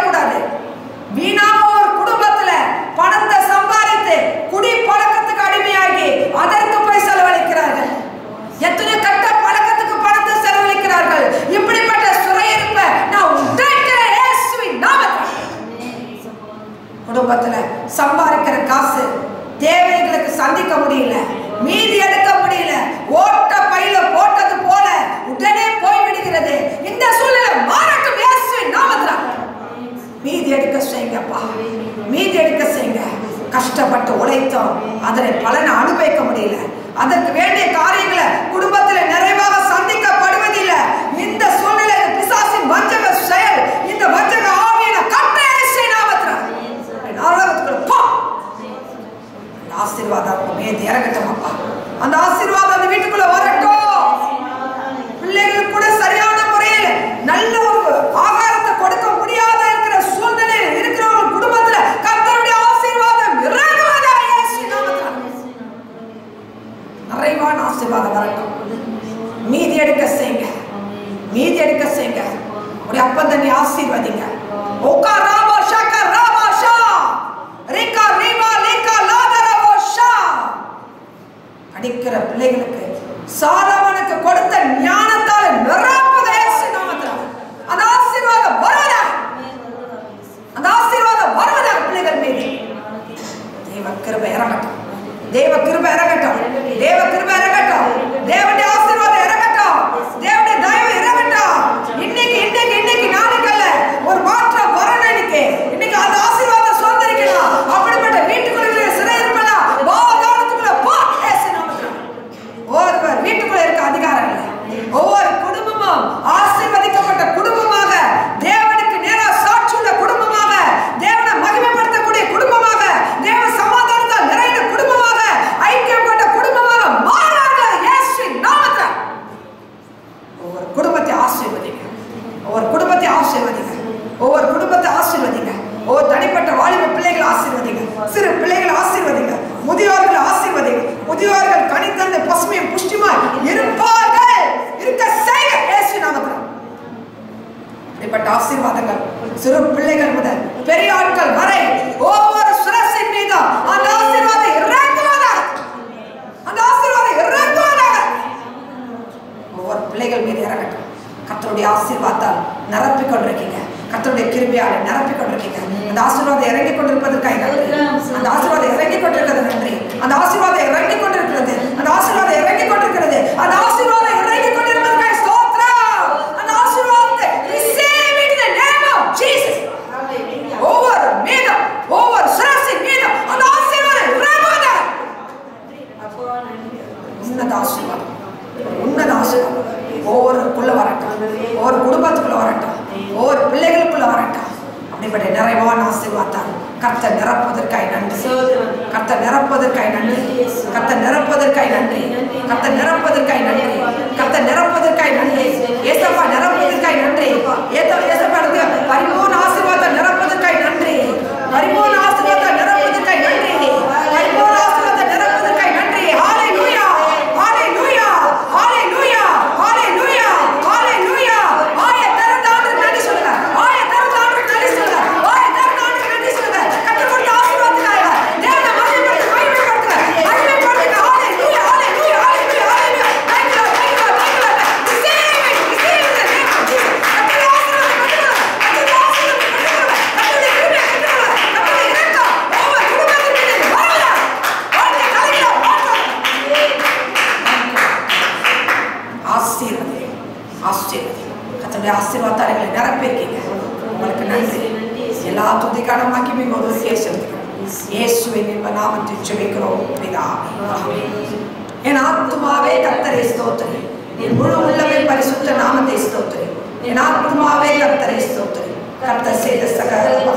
குடும்பத்துல சம்பாதிக்கிற காசு தேவைகளுக்கு சந்திக்க முடியல மீதி எடுக்க முடியல ஓட்ட பையில போட்டது போல உடனே போய் விடுகிறது இந்த சூழ்நிலை மாறட்டும் இயேசுவின் நாமத்துல மீதி எடுக்க செய்யுங்கப்பா மீதி எடுக்க செய்யுங்க கஷ்டப்பட்டு உழைத்தோம் அதனை பலனை அனுபவிக்க முடியல அதற்கு வேண்டிய காரியங்களை குடும்பத்தில் நிறைவாக சந்திக்கப்படுவதில்லை இந்த சூழ்நிலை பிசாசின் வஞ்சக செயல் இந்த வஞ்சக ஆவியின கட்ட நாமத்தில் போ அந்த ஆசீர்வாதம் உங்க மீது இறங்கட்டும் அப்பா அந்த ஆசீர்வாதம் அந்த வீட்டுக்குள்ள வரட்டும் பிள்ளைகளுக்கு கூட சரியான முறையில் நல்ல ஒரு ஆகாரத்தை கொடுக்க முடியாத இருக்கிற சூழ்நிலையில் இருக்கிறவங்க குடும்பத்துல கர்த்தருடைய ஆசீர்வாதம் இறங்குவதாக இயேசு நாமத்தில் நிறைவான ஆசீர்வாதம் வரட்டும் மீதி எடுக்க செய்யுங்க மீதி எடுக்க செய்யுங்க உடைய அப்பன் தண்ணி ஆசீர்வதிங்க ஓகா ராபா ஷாக்கா ராபா ஷா ரிகா ரிபா லிகா லாதரபோ ஷா படிக்கிற பிள்ளைகளுக்கு சாலமனுக்கு கொடுத்த ஞானத்தால நிரப்புத இயேசு நாமத்தில் அந்த ஆசீர்வாதம் வருவதாக அந்த ஆசீர்வாதம் வருவதாக பிள்ளைகள் மீது தேவ கிருபை இறங்கட்டும் தேவ கிருபை இறங்கட்டும் தேவ கிருபை இறங்கட்டும் தேவனுடைய ஆசீர்வாதம் இறங்கட்டும் தேவனுடைய தயவு இறங்கட்டும் இன்னைக்கு இன்னைக்கு இன்னைக்கு நாளைக்கு அல்ல ஒரு மாற்றம் வரணும் இன்னைக்கு இன்னைக்கு அந்த ஆசீர்வாதம் சுதந்திரிக்கலாம் அப்படிப்பட்ட வீட்டுக்குள்ள இருக்கிற சிறை இருப்பதா பாதாளத்துக்குள்ள போ இயேசு நாமத்தில் ஒருவர் வீட்டுக்குள்ள இருக்க அதிகாரம் இல்லை ஒவ்வொரு குடும்பமும் ஆசீர்வதிக்கப்பட்ட குடும்பமாக தேவனுக்கு நேரா சாட்சியுள்ள குடும்பமாக தேவனை மகிமைப்படுத்தக்கூடிய குடும்பமாக தேவ சமாதானத்தால் நிறைந்த குடும்பமாக ஐக்கியப்பட்ட குடும்பமாக மாறார்கள் இயேசுவின் நாமத்தில் ஒவ்வொரு குடும்பத்தை ஆசீர்வதிங்க ஒவ்வொரு குடும்பத்தை ஆசீர்வதிங்க ஒவ்வொரு குடும்பத்தை ஆசீர்வதிங்க ஒவ்வொரு தனிப்பட்ட வாலிப பிள்ளைகளை ஆசீர்வதிங்க சிறு பிள்ளைகளை ஆசீர்வதிங்க முதியோர்களை ஆசீர்வதிங்க முதியோர்கள் கனித்தந்த பசுமையும் புஷ்டிமாய் இருப்பார்கள் இருக்க செய்க இயேசு நாமத்தில் இப்படிப்பட்ட ஆசீர்வாதங்கள் சிறு பிள்ளைகள் முதல் பெரிய ஆட்கள் வரை ஒவ்வொரு சுரசின் மீதும் அந்த ஆசீர்வாதம் இறங்குவதாக அந்த ஆசீர்வாதம் இறங்குவதாக ஒவ்வொரு பிள்ளைகள் மீது இறங்கட்டும் கர்த்தருடைய ஆசீர்வாதத்தால் நிரப்பிக் கொண்டிருக்கீங்க கர்த்தருடைய கிருபையால் நிரப்பிக் கொண்டிருக்கீங்க அந்த ஆசீர்வாதம் இறங்கி கொண்டிருப்பதற்காக நன்றி அந்த ஆசீர்வாதம் இறங்கி கொண்டிருக்கிறது நன்றி அந்த ஆசீர்வாதம் இறங்கி கொண்டிருக்கிறது அந்த ஆசீர்வாதம் இறங்கி கொண்டிருக்கிறது அந்த ஆசீர்வாதம் இறங்கி கொண்டிருப்பதற்காக ஸ்தோத்திரம் அந்த ஆசீர்வாதத்தை receive it in the name of Jesus ஒவ்வொரு மீதும் ஒவ்வொரு சிரசின் மீதும் அந்த ஆசீர்வாதம் இறங்குவதாக உன்னத ஆசீர்வாதம் உன்னத ஆசீர்வாதம் ஒவ்வொருக்குள்ள வரட்டும் ஒவ்வொரு குடும்பத்துக்குள்ள வரட்டும் ஒவ்வொரு பிள்ளைகளுக்குள்ள வரட்டும் அப்படிப்பட்ட நிறைவான ஆசீர்வாதம் கர்த்த நிரப்புவதற்காய் நன்றி கர்த்த நிரப்புவதற்காய் நன்றி கர்த்த நிரப்புவதற்காய் நன்றி கர்த்த நிரப்புவதற்காய் நன்றி கர்த்த நிரப்புவதற்காய் நன்றி ஏசப்பா நிரப்புவதற்காய் நன்றி ஏத்த ஏசப்பா எனக்கு பரிபூர்ண ஆசீர்வாதம் நிரப்புவதற்காய் நன்றி பரிபூர்ண ஆசீர்வாதம் நிரப்புவதற்காய் நன்றி பரிபூர்ண ஆசீர்வாதம் நிரப்புவதற்காய் நன்றி ஹalleluya ஹalleluya ஹalleluya ஹalleluya ஹalleluya ஆய தரதாண்டு நன்றி சொல்லுங்க ஆய தரதாண்டு நன்றி சொல்லுங்க ஆய தரதாண்டு நன்றி சொல்லுங்க கர்த்தர் கொடுத்த ஆசீர்வாதத்துக்காக தேவனை மகிமைப்படுத்து மகிமைப்படுத்துங்க மகிமைப்படுத்துங்க ஹalleluya ஹalleluya ஹalleluya ஹalleluya thank you Lord, thank you Lord, thank you Lord. receive it receive it in the name of Jesus கர்த்தருடைய ஆசீர்வாதம் கர்த்தருடைய ஆசீர்வாதம் கர்த்தருடைய கிருபை கர்த்தருடைய கர்த்தருடைய இரக்கம் ஒவ்வொரு குடும்பத்தின் மீது வரவதா வாழ்க்கை தலையில மாற்றம் ஆசீர்வதி ஆசீர்வதி கத்தனுடைய ஆசீர்வாதத்தால் எங்களை நிரப்பியிருக்கீங்க உங்களுக்கு நன்றி எல்லா துதிக்கான மகிமை ஒரு கேசத்துக்கிறோம் இயேசுவின் இன்ப நாமத்தில் ஜெபிக்கிறோம் பிதாவே ஆமென். என் ஆத்துமாவே கர்த்தரை ஸ்தோத்திரி என் முழு உள்ளமே பரிசுத்த நாமத்தை ஸ்தோத்திரி என் ஆத்துமாவே கர்த்தரை ஸ்தோத்திரி கர்த்தர் செய்த சகல